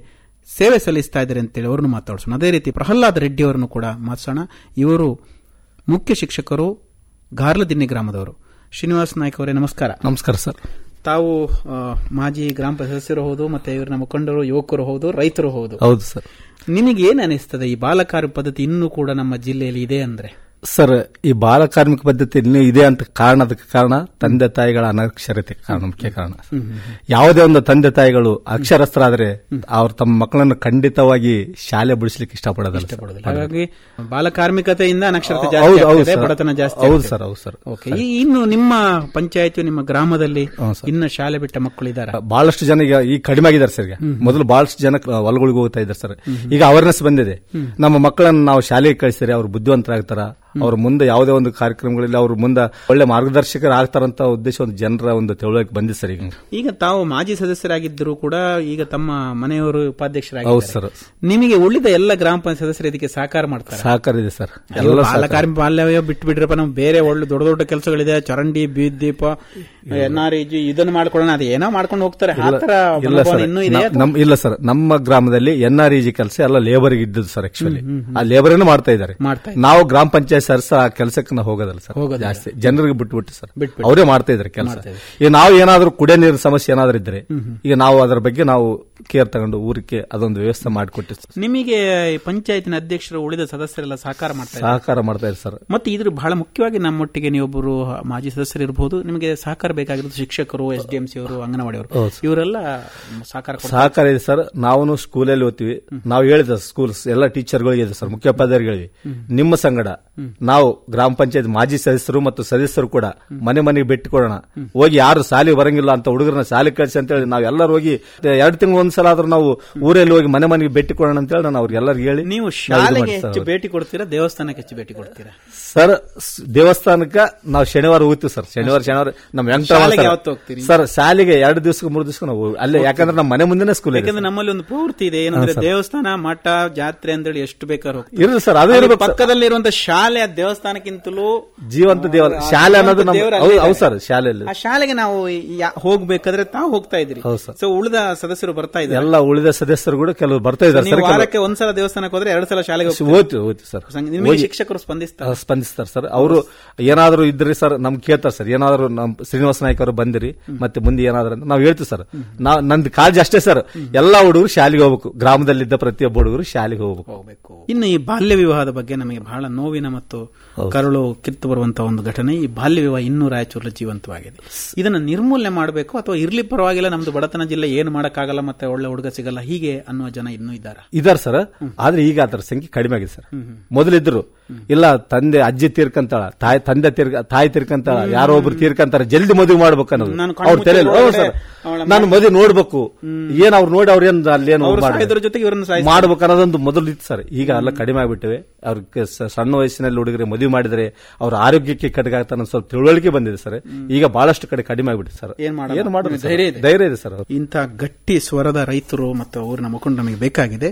ಸೇವೆ ಸಲ್ಲಿಸ್ತಾ ಇದ್ದಾರೆ ಅಂತೇಳಿ ಅವ್ರನ್ನು ಮಾತಾಡ್ಸೋಣ ಅದೇ ರೀತಿ ಪ್ರಹ್ಲಾದ್ ರೆಡ್ಡಿ ಅವರನ್ನು ಕೂಡ ಮಾತಾಡೋಣ ಇವರು ಮುಖ್ಯ ಶಿಕ್ಷಕರು ಗಾರ್ಲದಿನ್ನಿ ಗ್ರಾಮದವರು ಶ್ರೀನಿವಾಸ್ ನಾಯ್ಕ ಅವರೇ ನಮಸ್ಕಾರ ನಮಸ್ಕಾರ ಸರ್ ತಾವು ಆ, ಮಾಜಿ ಗ್ರಾಮ ಪಂಚಾಯತ್ ಸದಸ್ಯರು ಹೌದು ಮತ್ತೆ ಇವ್ರನ್ನ ಮುಖಂಡರು ಯುವಕರು ಹೌದು ರೈತರು ಹೌದು ಹೌದು ಸರ್ ನಿಮಗೆ ಏನ್ ಅನಿಸ್ತದೆ ಈ ಬಾಲಕಾರ್ಯ ಪದ್ಧತಿ ಇನ್ನೂ ಕೂಡ ನಮ್ಮ ಜಿಲ್ಲೆಯಲ್ಲಿ ಇದೆ ಅಂದ್ರೆ ಸರ್ ಈ ಬಾಲ ಕಾರ್ಮಿಕ ಪದ್ಧತಿ ಇನ್ನೂ ಇದೆ ಅಂತ ಕಾರಣದಕ್ಕೆ ಕಾರಣ ತಂದೆ ತಾಯಿಗಳ ಅನಕ್ಷರತೆ ಕಾರಣ ಮುಖ್ಯ ಕಾರಣ ಯಾವುದೇ ಒಂದು ತಂದೆ ತಾಯಿಗಳು ಅಕ್ಷರಸ್ಥರಾದ್ರೆ ಅವ್ರು ತಮ್ಮ ಮಕ್ಕಳನ್ನು ಖಂಡಿತವಾಗಿ ಶಾಲೆ ಬಿಡಿಸ್ಲಿಕ್ಕೆ ಇಷ್ಟಪಡೋದಲ್ಲ ಸರ್. ಹಾಗಾಗಿ ಬಾಲಕಾರ್ಮಿಕತೆಯಿಂದ ಅನಕ್ಷರತೆ ಹೌದು, ಜಾಸ್ತಿ ಹೌದು ಆಗ್ತಿದೆ, ಸರ್. ಬಡತನ ಜಾಸ್ತಿ ಹೌದು ಆಗ್ತಿದೆ. ಸರ್, ಹೌದು ಸರ್. ಓಕೆ ಈ- ಇನ್ನು ನಿಮ್ಮ ಪಂಚಾಯತ್ ನಿಮ್ಮ ಗ್ರಾಮದಲ್ಲಿ ಹ್ಞೂ ಸರ್. ಇನ್ನು ಶಾಲೆ ಬಿಟ್ಟ ಮಕ್ಕಳು ಇದ್ದಾರೆ ಬಹಳಷ್ಟು ಜನ ಈಗ ಈಗ ಕಡಿಮೆ ಆಗಿದ್ದಾರೆ ಸರ್ ಈಗ ಮೊದಲು ಬಹಳಷ್ಟು ಜನ ಹೊಲಗಳಿಗೆ ಹೋಗ್ತಾ ಇದ್ದಾರೆ ಸರ್ ಈಗ ಅವೇರ್ನೆಸ್ ಬಂದಿದೆ ನಮ್ಮ ಮಕ್ಕಳನ್ನು ನಾವು ಶಾಲೆಗೆ ಕಳಿಸಿದ್ರೆ ಅವ್ರು ಬುದ್ಧಿವಂತರಾಗ್ತಾರ ಅವ್ರ ಮುಂದೆ ಯಾವುದೇ ಒಂದು ಕಾರ್ಯಕ್ರಮಗಳಲ್ಲಿ ಅವ್ರ ಮುಂದೆ ಒಳ್ಳೆ ಮಾರ್ಗದರ್ಶಕರಾಗ್ತಾರಂತ ಉದ್ದೇಶ ಒಂದು ಜನರ ಒಂದು ತಿಳುವಳಿಕೆ ಬಂದಿದೆ ಸರ್ ಈಗ ಈಗ ತಾವು ಮಾಜಿ ಸದಸ್ಯರಾಗಿದ್ದರೂ ಕೂಡ ಈಗ ತಮ್ಮ ಮನೆಯವರು ಹೌದು ಉಪಾಧ್ಯಕ್ಷರಾಗಿದ್ದಾರೆ ಸರ್ ನಿಮಗೆ ಉಳಿದ ಎಲ್ಲ ಗ್ರಾಮ ಪಂಚಾಯತ್ ಸದಸ್ಯರು ಇದಕ್ಕೆ ಸಹಕಾರ ಮಾಡ್ತಾರೆ ಸಹಕಾರ ಇದೆ ಸರ್ ಎಲ್ಲ ಸಹಕಾರ. ಬಾಲಕಾರ್ಮಿಕ ಬಾಲ್ಯವೇ ಬಿಟ್ಟು ಬಿಡ್ರಪ್ಪ ನಾವು ಬೇರೆ ಒಳ್ಳೆ ದೊಡ್ಡ ದೊಡ್ಡ ಕೆಲಸಗಳಿದೆ ಚರಂಡಿ ಬೀದ್ ದೀಪ ಎನ್ ಆರ್ ಜಿ ಇದನ್ನ ಮಾಡ್ಕೊಳ್ಳೋಣ ಅದು ಏನೋ ಮಾಡ್ಕೊಂಡು ಹೋಗ್ತಾರೆ ಆ ತರ ಇಲ್ಲ ಮನೋಭಾವ ಸರ್ ಇನ್ನೂ ಇದೆ ನಮ್- ನಮ್ ಇಲ್ಲ ಸರ್ ನಮ್ಮ ಗ್ರಾಮದಲ್ಲಿ ಎನ್ ಆರ್ ಇ ಜಿ ಕೆಲಸ ಎಲ್ಲ ಲೇಬರ್ಗೆ ಇದ್ದದ್ದು ಸರ್ ಆಕ್ಚುಲಿ ಆ ಲೇಬರ್ ಮಾಡ್ತಾ ಇದ್ದಾರೆ ಮಾಡ್ತಾ ನಾವು ಗ್ರಾಮ ಪಂಚಾಯತ್ ಸರ್ಸ ಆ ಕೆಲಸಕ್ಕೆ ನಾವು ಹೋಗೋದಲ್ಲ ಸರ್ ಹೋಗೋದಿಲ್ಲ. ಜಾಸ್ತಿ ಜನರಿಗೆ ಬಿಟ್ಬಿಟ್ಟು ಸರ್ ಬಿಟ್ಬಿಟ್ಟು. ಅವರೇ ಮಾಡ್ತಾ ಇದ್ದಾರೆ ಕೆಲಸ ಈಗ ನಾವು ಏನಾದ್ರೂ ಕುಡಿಯೋ ನೀರಿನ ಸಮಸ್ಯೆ ಏನಾದ್ರೂ ಇದ್ರೆ ಈಗ ನಾವು ಅದರ ಬಗ್ಗೆ ನಾವು ಕೇರ್ ತಗೊಂಡು ಊರಿಗೆ ಅದೊಂದು ವ್ಯವಸ್ಥೆ ಮಾಡಿಕೊಟ್ಟಿವಿ ನಿಮಗೆ ಈ ಪಂಚಾಯತಿನ ಅಧ್ಯಕ್ಷರು ಉಳಿದ ಸದಸ್ಯರೆಲ್ಲ ಸಹಕಾರ ಮಾಡ್ತಾ ಇದ್ದಾರೆ ಸಹಕಾರ ಮಾಡ್ತಾ ಇದ್ದಾರೆ ಸರ್ ಮತ್ತೆ ಇದ್ರ ಬಹಳ ಮುಖ್ಯವಾಗಿ ನಮ್ಮೊಟ್ಟಿಗೆ ನೀವೊಬ್ಬರು ಮಾಜಿ ಸದಸ್ಯರು ಇರಬಹುದು ನಿಮಗೆ ಸಹಕಾರ ಬೇಕಾಗಿರೋದು ಶಿಕ್ಷಕರು ಎಸ್ ಡಿ ಎಂ ಸಿ ಅವರು ಅಂಗನವಾಡಿ ಅವರು ಇವರೆಲ್ಲ ಸಹಕಾರ ಕೊಡ್ತಾರೆ. ಸಹಕಾರ ಇದೆ ಸರ್ ನಾವು ಸ್ಕೂಲಲ್ಲಿ ಓದ್ತೀವಿ ನಾವು ಹೇಳಿದ ಸ್ಕೂಲ್ ಎಲ್ಲ ಟೀಚರ್ಗಳಿಗೆ ಇದೆ ಸರ್ ಮುಖ್ಯೋಪಾಧ್ಯಾಯರುಗಳಿಗೆ ನಿಮ್ಮ ಸಂಗಡ ನಾವು ಗ್ರಾಮ ಪಂಚಾಯತ್ ಮಾಜಿ ಸದಸ್ಯರು ಮತ್ತು ಸದಸ್ಯರು ಕೂಡ ಮನೆ ಮನೆಗೆ ಭೇಟಿ ಕೊಡೋಣ ಹೋಗಿ ಯಾರು ಶಾಲೆ ಬರಂಗಿಲ್ಲ ಅಂತ ಹುಡುಗರನ್ನ ಶಾಲೆ ಕಳಿಸಿ ಅಂತ ಹೇಳಿ ನಾವು ಎಲ್ಲರೂ ಹೋಗಿ ಎರಡು ತಿಂಗಳು ಒಂದ್ಸಲ ಆದ್ರೂ ನಾವು ಊರಲ್ಲಿ ಹೋಗಿ ಮನೆ ಮನೆಗೆ ಭೇಟಿ ಕೊಡೋಣ ಅಂತ ಹೇಳಿ ನಾನು ಅವ್ರಿಗೆಲ್ಲರಿಗೂ ಹೇಳಿ ನೀವು ನಾವು ಇದು ಶಾಲೆಗೆ ಮಾಡ್ತೀವಿ ಹೆಚ್ಚು ಸರ್. ಭೇಟಿ ಕೊಡ್ತೀರಾ ದೇವಸ್ಥಾನಕ್ಕೆ ಹೆಚ್ಚು ಭೇಟಿ ಕೊಡ್ತೀರಾ ಸರ್ ಸ್- ದೇವಸ್ಥಾನಕ್ಕೆ ನಾವು ಶನಿವಾರ ಹೋಗ್ತೀವಿ ಸರ್ ಶನಿವಾರ ಶನಿವಾರ ನಮ್ಮ ವೆಂಕಟರಾಮ ಶಾಲೆಗೆ ಸರ್- ಯಾವತ್ತು ಹೋಗ್ತೀರಿ? ಸರ್ ಶಾಲೆಗೆ ಎರಡು ದಿವಸ ಮೂರು ದಿವಸ ನಾವು ಅಲ್ಲೇ ಯಾಕಂದ್ರೆ ನಮ್ಮ ಮನೆ ಮುಂದೆನೇ ಸ್ಕೂಲ್ ಇದೆ ಯಾಕಂದ್ರೆ ನಮ್ಮಲ್ಲಿ ಒಂದು ಪ್ರವೃತ್ತಿ ಇದೆ ಏನಂದ್ರೆ ದೇವಸ್ಥಾನ ಮಠ ಜಾತ್ರೆ ಅಂತೇಳಿ ಎಷ್ಟು ಬೇಕಾದ್ರೂ ಹೋಗ್ತೀವಿ. ಇರ್ಲಿ ಸರ್ ಅದು ಅಲ್ಲಿ ಇರ್ಬೇಕು ಸರ್. ಪಕ್ಕದಲ್ಲಿರುವಂತ ಶಾಲೆ ಆ ದೇವಸ್ಥಾನಕ್ಕಿಂತಲೂ ಜೀವಂತ ದೇವ ಶಾಲೆ ಅನ್ನೋದು ನಮ್ಮ ದೇವ್ರು ಹೌದು ಅಲ್ಲೇ ಹೌದು ಸರ್ ಇದ್ದಾರೆ. ಶಾಲೆಯಲ್ಲಿ ಆ ಶಾಲೆಗೆ ನಾವು ಯಾ- ಹೋಗ್ಬೇಕಾದ್ರೆ ತಾವು ಹೋಗ್ತಾ ಇದ್ರಿ ಹೌದು ಸರ್. ಸೊ ಉಳಿದ ಸದಸ್ಯರು ಬರ್ತಾ ಇದ್ದಾರೆ ಎಲ್ಲ ಉಳಿದ ಸದಸ್ಯರು ಕೂಡ ಕೆಲವರು ಬರ್ತಾ ಇದ್ದಾರೆ ನೀವು ಸರ್ ಕೆಲವು- ವಾರಕ್ಕೆ ಒಂದ್ಸಲ ದೇವಸ್ಥಾನಕ್ಕೆ ಹೋದ್ರೆ ಎರಡು ಸಲ ಶಾಲೆಗೆ ಹೋಗ್ತೀರಿ. ಓದ್ತೀವಿ ಓದ್ತೀವಿ ಸರ್ ಸಂಗ- ನಿಮಗೆ ಹೋಗಿ- ಶಿಕ್ಷಕರು ಸ್ಪಂದಿಸ್ತಾರೆ ಆ, ಸ್ಪಂದಿಸ್ತಾರೆ ಸರ್ ಅವರು ಏನಾದ್ರು ಇದ್ರಿ ಸರ್ ನಮ್ಗೆ ಕೇಳ್ತಾರೆ ಸರ್ ಏನಾದ್ರು ನಮ್ ಶ್ರೀನಿವಾಸ ನಾಯ್ಕ ಅವರು ಬಂದಿರಿ ಮತ್ತೆ ಮುಂದೆ ಏನಾದ್ರು ಅಂತ ನಾವು ಹೇಳ್ತೀವಿ ಸರ್ ನಾವ್ ನಂದು ಕಾಳಜಿ ಅಷ್ಟೇ ಸರ್ ಎಲ್ಲಾ ಹುಡುಗರು ಶಾಲೆಗೆ ಹೋಗ್ಬೇಕು ಗ್ರಾಮದಲ್ಲಿದ್ದ ಪ್ರತಿಯೊಬ್ಬ ಹುಡುಗರು ಶಾಲೆಗೆ ಹೋಗ್ಬೇಕು ಹೋಗ್ಬೇಕು ಇನ್ನು ಈ ಬಾಲ್ಯ ವಿವಾಹದ ಬಗ್ಗೆ ನಮಗೆ ಬಹಳ ನೋವಿನ ಮತ್ತು ಕರುಳು ಕಿತ್ತು ಬರುವಂತಹ ಒಂದು ಘಟನೆ ಈ ಬಾಲ್ಯ ವಿವಾಹ ಇನ್ನೂ ರಾಯಚೂರಲ್ಲಿ ಜೀವಂತವಾಗಿದೆ ಇದನ್ನ ನಿರ್ಮೂಲನೆ ಮಾಡಬೇಕು ಅಥವಾ ಇರ್ಲಿ ಪರವಾಗಿಲ್ಲ ನಮ್ದು ಬಡತನ ಜಿಲ್ಲೆ ಏನು ಮಾಡಕ್ಕಾಗಲ್ಲ ಮತ್ತೆ ಒಳ್ಳೆ ಹುಡುಗ ಸಿಗಲ್ಲ ಹೀಗೆ ಅನ್ನುವ ಜನ ಇನ್ನೂ ಇದ್ದಾರೆ ಇದಾರೆ ಸರ್ ಆದ್ರೆ ಈಗ ಅದರ ಸಂಖ್ಯೆ ಕಡಿಮೆ ಆಗಿದೆ ಸರ್ ಮೊದಲಿದ್ರು ಇಲ್ಲ ತಂದೆ ಅಜ್ಜಿ ತೀರ್ಕಂತಾಳ ತಾಯಿ ತಂದೆ ತೀರ್ಕ ತಾಯಿ ತೀರ್ಕಂತಾಳ ಯಾರೋ ಒಬ್ರು ತೀರ್ಕಂತಾರ ಜಲ್ದಿ ಮದುವೆ ಮಾಡ್ಬೇಕು ಅನ್ನೋದು ನಾನು ಕಣ್ಣು ಅವ್ರ ತಲೆ ಮುಚ್ಚಿ ಹೌದು ಸರ್ ಅವಳ ನಾನು ಮದುವೆ ನೋಡ್ಬೇಕು ಏನ್ ಅವ್ರು ನೋಡಿ ಅವ್ರ ಏನ್ ಅಲ್ಲಿ ಏನು ಅವ್ರು ಸಾಯೋದ್ರ ಜೊತೆಗೆ ಇವ್ರನ್ನ ಸಾಯಿಸ್ತಾರೆ. ಮಾಡ್ಬೇಕು ಅನ್ನೋದೊಂದು ಮೊದಲು ಇತ್ತು ಸರ್ ಈಗ ಎಲ್ಲ ಕಡಿಮೆ ಆಗ್ಬಿಟ್ಟಿವೆ ಅವ್ರಿಗೆ ಸ- ಸಣ್ಣ ವಯಸ್ಸಿನಲ್ಲಿ ಹುಡುಗರಿಗೆ ಮದುವೆ ಮಾಡಿದ್ರೆ ಅವ್ರ ಆರೋಗ್ಯಕ್ಕೆ ಕಡೆಗಾಗ್ತಾನೆ ಅನ್ನೋ ಸ್ವಲ್ಪ ತಿಳುವಳಿಕೆ ಬಂದಿದೆ ಸರ್ ಈಗ ಬಹಳಷ್ಟು ಕಡೆ ಕಡಿಮೆ ಆಗ್ಬಿಟ್ಟಿದೆ ಸರ್ ಏನ್ ಮಾಡೋದು? ಏನ್ ಮಾಡೋದು ಸರ್? ಧೈರ್ಯ ಇದೆ. ಧೈರ್ಯ ಇದೆ ಸರ್ ಇಂಥ ಗಟ್ಟಿ ಸ್ವರದ ರೈತರು ಮತ್ತು ಊರಿನ ಮುಖಂಡ ನಮಗೆ ಬೇಕಾಗಿದೆ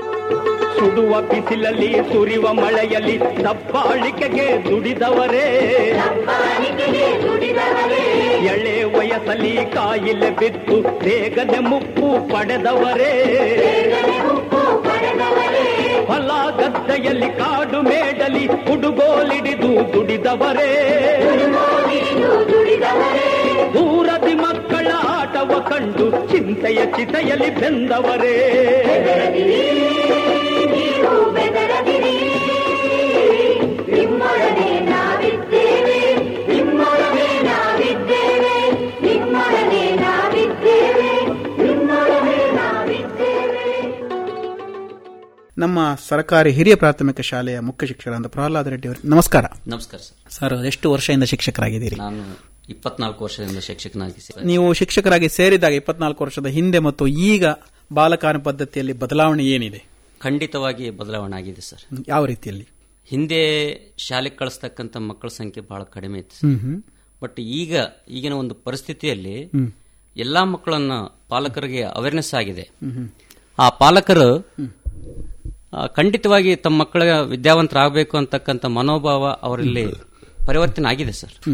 ಸುಡುವ ಬಿಸಿಲಲ್ಲಿ ಸುರಿವ ಮಳೆಯಲ್ಲಿ ದಬ್ಬಾಳಿಕೆಗೆ ದುಡಿದವರೇ ಎಳೆ ವಯಸ್ಸಲ್ಲಿ ಕಾಯಿಲೆ ಬಿದ್ದು ಬೇಗನೆ ಮುಪ್ಪು ಪಡೆದವರೇ ಹೊಲ ಗದ್ದೆಯಲ್ಲಿ ಕಾಡು ಮೇಡಲಿ ಹುಡುಗೋಲಿಡಿದು ದುಡಿದವರೇ ದೂರದಿ ಮಕ್ಕಳ ಆಟವ ಕಂಡು ಚಿಂತೆಯ ಚಿತೆಯಲ್ಲಿ ಬೆಂದವರೇ ನಿಮ್ಮೊಡನೆ ನಾವಿದ್ದೇವೆ ನಿಮ್ಮೊಡನೆ ನಾವಿದ್ದೇವೆ ನಿಮ್ಮೊಡನೆ ನಾವಿದ್ದೇವೆ ನಿಮ್ಮೊಡನೆ ನಾವಿದ್ದೇವೆ ನಮ್ಮ ಸರ್ಕಾರಿ ಹಿರಿಯ ಪ್ರಾಥಮಿಕ ಶಾಲೆಯ ಮುಖ್ಯ ಶಿಕ್ಷಕರಾದ ಪ್ರಹ್ಲಾದ್ ರೆಡ್ಡಿ ಅವರು ನಮಸ್ಕಾರ ನಮಸ್ಕಾರ ಸರ್ ಸರ್ ಎಷ್ಟು ವರ್ಷದಿಂದ ಶಿಕ್ಷಕರಾಗಿದ್ದೀರಿ ನಾನು ಇಪ್ಪತ್ನಾಲ್ಕು ವರ್ಷದಿಂದ ಶಿಕ್ಷಕನಾಗಿ ಸೇವೆ- ನೀವು ಶಿಕ್ಷಕರಾಗಿ ಸೇರಿದಾಗ ಇಪ್ಪತ್ನಾಲ್ಕು ವರ್ಷದ ಹಿಂದೆ ಮತ್ತು ಈಗ ಬಾಲಕಾರ್ಯ ಪದ್ಧತಿಯಲ್ಲಿ ಬದಲಾವಣೆ ಏನಿದೆ ಖಂಡಿತವಾಗಿ ಬದಲಾವಣೆ ಆಗಿದೆ ಸರ್ ಯಾವ ರೀತಿಯಲ್ಲಿ ಹಿಂದೆ ಶಾಲೆಗೆ ಕಳಿಸ್ತಕ್ಕಂಥ ಮಕ್ಕಳ ಸಂಖ್ಯೆ ಬಹಳ ಕಡಿಮೆ ಇತ್ತು ಹ್ಮ್ ಹ್ಮ್ ಬಟ್ ಈಗ ಈಗಿನ ಒಂದು ಪರಿಸ್ಥಿತಿಯಲ್ಲಿ ಎಲ್ಲಾ ಮಕ್ಕಳನ್ನ ಪಾಲಕರಿಗೆ ಅವೇರ್ನೆಸ್ ಆಗಿದೆ ಆ ಪಾಲಕರು ಆ, ಖಂಡಿತವಾಗಿ ತಮ್ಮ ಮಕ್ಕಳ ವಿದ್ಯಾವಂತರಾಗಬೇಕು ಅಂತಕ್ಕಂಥ ಮನೋಭಾವ ಅವರಲ್ಲಿ ಪರಿವರ್ತನೆ ಆಗಿದೆ ಸರ್ ಹ್ಮ್.